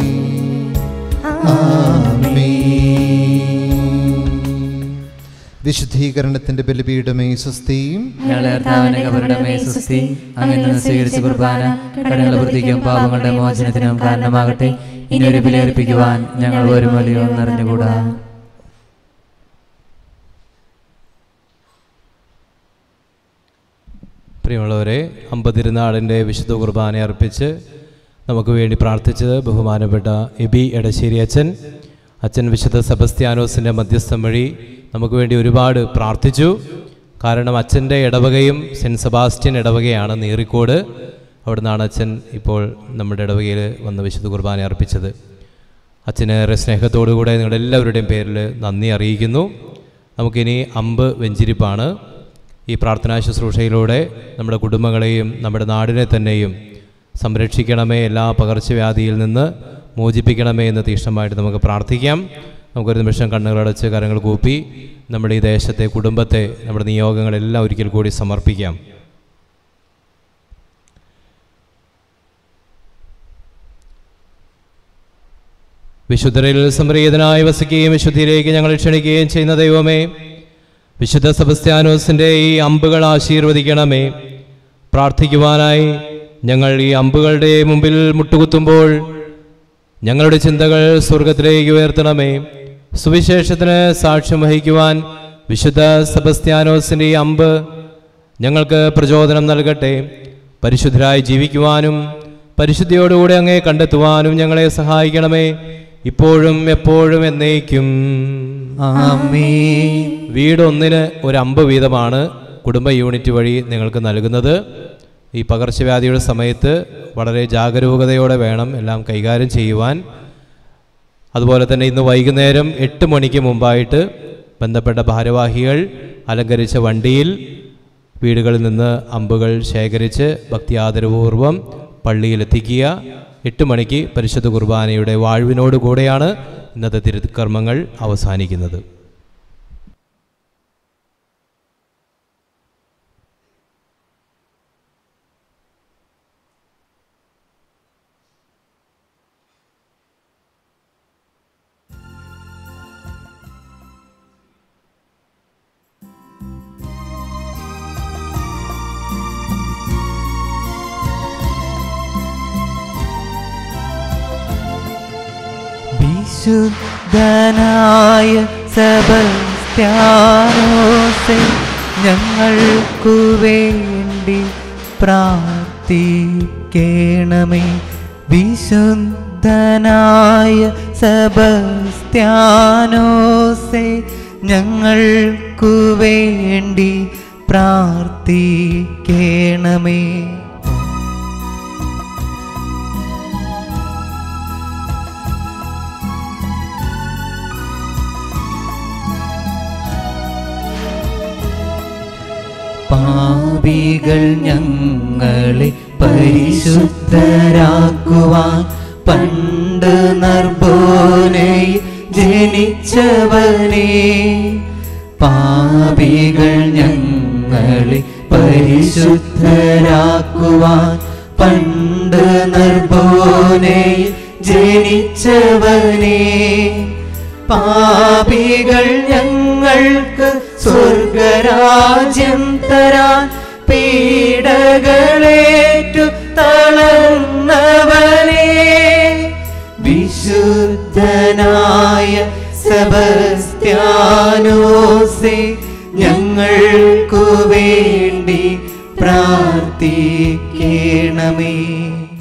Speaker 4: ആമേ വിശുദ്ധീകരണത്തിന്റെ ബലിപീഠമേ സ്വസ്തിയും
Speaker 2: ഞങ്ങളെ കർത്താവിന്റെ കബറിടമേ സുസ്തി അങ്ങനെ നിന്ന് സ്വീകരിച്ച കുർബാന കടങ്ങളുടെ വൃത്തിക്കും പാപങ്ങളുടെ മോചനത്തിനും കാരണമാകട്ടെ ഇനി ഒരു ബലിയർപ്പിക്കുവാൻ ഞങ്ങൾ ഒരു വലിയോ നിറഞ്ഞുകൂടാ
Speaker 1: പ്രിയമുള്ളവരെ അമ്പതിരുന്നാളിൻ്റെ വിശുദ്ധ കുർബാന അർപ്പിച്ച് നമുക്ക് വേണ്ടി പ്രാർത്ഥിച്ചത് ബഹുമാനപ്പെട്ട എബി എടശ്ശേരി അച്ഛൻ അച്ഛൻ വിശുദ്ധ സെബസ്ത്യാനോസിൻ്റെ മധ്യസ്ഥം വഴി നമുക്ക് വേണ്ടി ഒരുപാട് പ്രാർത്ഥിച്ചു കാരണം അച്ഛൻ്റെ ഇടവകയും സെൻറ്റ് സെബാസ്റ്റ്യൻ ഇടവകയാണ് നീറിക്കോട് അവിടെ നിന്നാണ് അച്ഛൻ ഇപ്പോൾ നമ്മുടെ ഇടവകയിൽ വന്ന് വിശുദ്ധ കുർബാന അർപ്പിച്ചത് അച്ഛന് ഏറെ സ്നേഹത്തോടുകൂടെ നിങ്ങളുടെ എല്ലാവരുടെയും പേരിൽ നന്ദി അറിയിക്കുന്നു നമുക്കിനി അമ്പ് വെഞ്ചിരിപ്പാണ് ഈ പ്രാർത്ഥനാ ശുശ്രൂഷയിലൂടെ നമ്മുടെ കുടുംബങ്ങളെയും നമ്മുടെ നാടിനെ തന്നെയും സംരക്ഷിക്കണമേ എല്ലാ പകർച്ചവ്യാധിയിൽ നിന്ന് മോചിപ്പിക്കണമേ എന്ന് തീക്ഷ്ണമായിട്ട് നമുക്ക് പ്രാർത്ഥിക്കാം നമുക്കൊരു നിമിഷം കണ്ണുകളടച്ച് കരങ്ങൾ കൂപ്പി നമ്മുടെ ഈ ദേശത്തെ കുടുംബത്തെ നമ്മുടെ നിയോഗങ്ങളെല്ലാം ഒരിക്കൽ കൂടി സമർപ്പിക്കാം വിശുദ്ധരിൽ സംപ്രീതനായി വസിക്കുകയും വിശുദ്ധിയിലേക്ക് ഞങ്ങൾ ക്ഷണിക്കുകയും ചെയ്യുന്ന ദൈവമേ വിശുദ്ധ സെബസ്ത്യാനോസിൻ്റെ ഈ അമ്പുകൾ ആശീർവദിക്കണമേ പ്രാർത്ഥിക്കുവാനായി ഞങ്ങൾ ഈ അമ്പുകളുടെ മുമ്പിൽ മുട്ടുകുത്തുമ്പോൾ ഞങ്ങളുടെ ചിന്തകൾ സ്വർഗത്തിലേക്ക് ഉയർത്തണമേ സുവിശേഷത്തിന് സാക്ഷ്യം വഹിക്കുവാൻ വിശുദ്ധ സെബസ്ത്യാനോസിൻ്റെ ഈ അമ്പ് ഞങ്ങൾക്ക് പ്രചോദനം നൽകട്ടെ പരിശുദ്ധരായി ജീവിക്കുവാനും പരിശുദ്ധിയോടുകൂടെ അങ്ങേ കണ്ടെത്തുവാനും ഞങ്ങളെ സഹായിക്കണമേ ഇപ്പോഴും എപ്പോഴും എന്നേക്കും
Speaker 2: ആമേൻ
Speaker 1: വീട് ഒന്നിന് ഒരു അമ്പ് വീതമാണ് കുടുംബ യൂണിറ്റ് വഴി നിങ്ങൾക്ക് നൽകുന്നത് ഈ പകർച്ചവ്യാധിയുടെ സമയത്ത് വളരെ ജാഗരൂകതയോടെ വേണം എല്ലാം കൈകാര്യം ചെയ്യുവാൻ അതുപോലെ തന്നെ ഇന്ന് വൈകുന്നേരം എട്ട് മണിക്ക് മുമ്പായിട്ട് ബന്ധപ്പെട്ട ഭാരവാഹികൾ അലങ്കരിച്ച വണ്ടിയിൽ വീടുകളിൽ നിന്ന് അമ്പുകൾ ശേഖരിച്ച് ഭക്തിയാദരപൂർവ്വം പള്ളിയിലെത്തിക്കുക എട്ട് മണിക്ക് പരിശുദ്ധ കുർബാനയുടെ വാഴ്വിനോട് കൂടെയാണ് ഇന്നത്തെ തിരുക്കർമ്മങ്ങൾ അവസാനിക്കുന്നത്
Speaker 2: വിശുദ്ധനായ സെബസ്ത്യാനോസെ ഞങ്ങൾക്കു വേണ്ടി പ്രാർത്ഥിക്കണമേ വിശുദ്ധനായ സെബസ്ത്യാനോസെ ഞങ്ങൾക്കു വേണ്ടി പ്രാർത്ഥിക്കണമേ പാപികൾ ഞങ്ങളെ പരിശുദ്ധരാക്കുവാൻ പണ്ട് നർബോനെ ജനിച്ചവനെ പാപികൾ ഞങ്ങളെ പരിശുദ്ധരാക്കുവാൻ പണ്ട് നർബോനെ ജനിച്ചവനെ പാപികൾ ഞങ്ങൾക്ക് സ്വർഗരാജ്യം തരാൻ പീഡകളേറ്റു തളർന്നവനെ വിശുദ്ധനായ സെബസ്ത്യാനോസെ ഞങ്ങൾക്കു വേണ്ടി പ്രാർത്ഥിക്കണമേ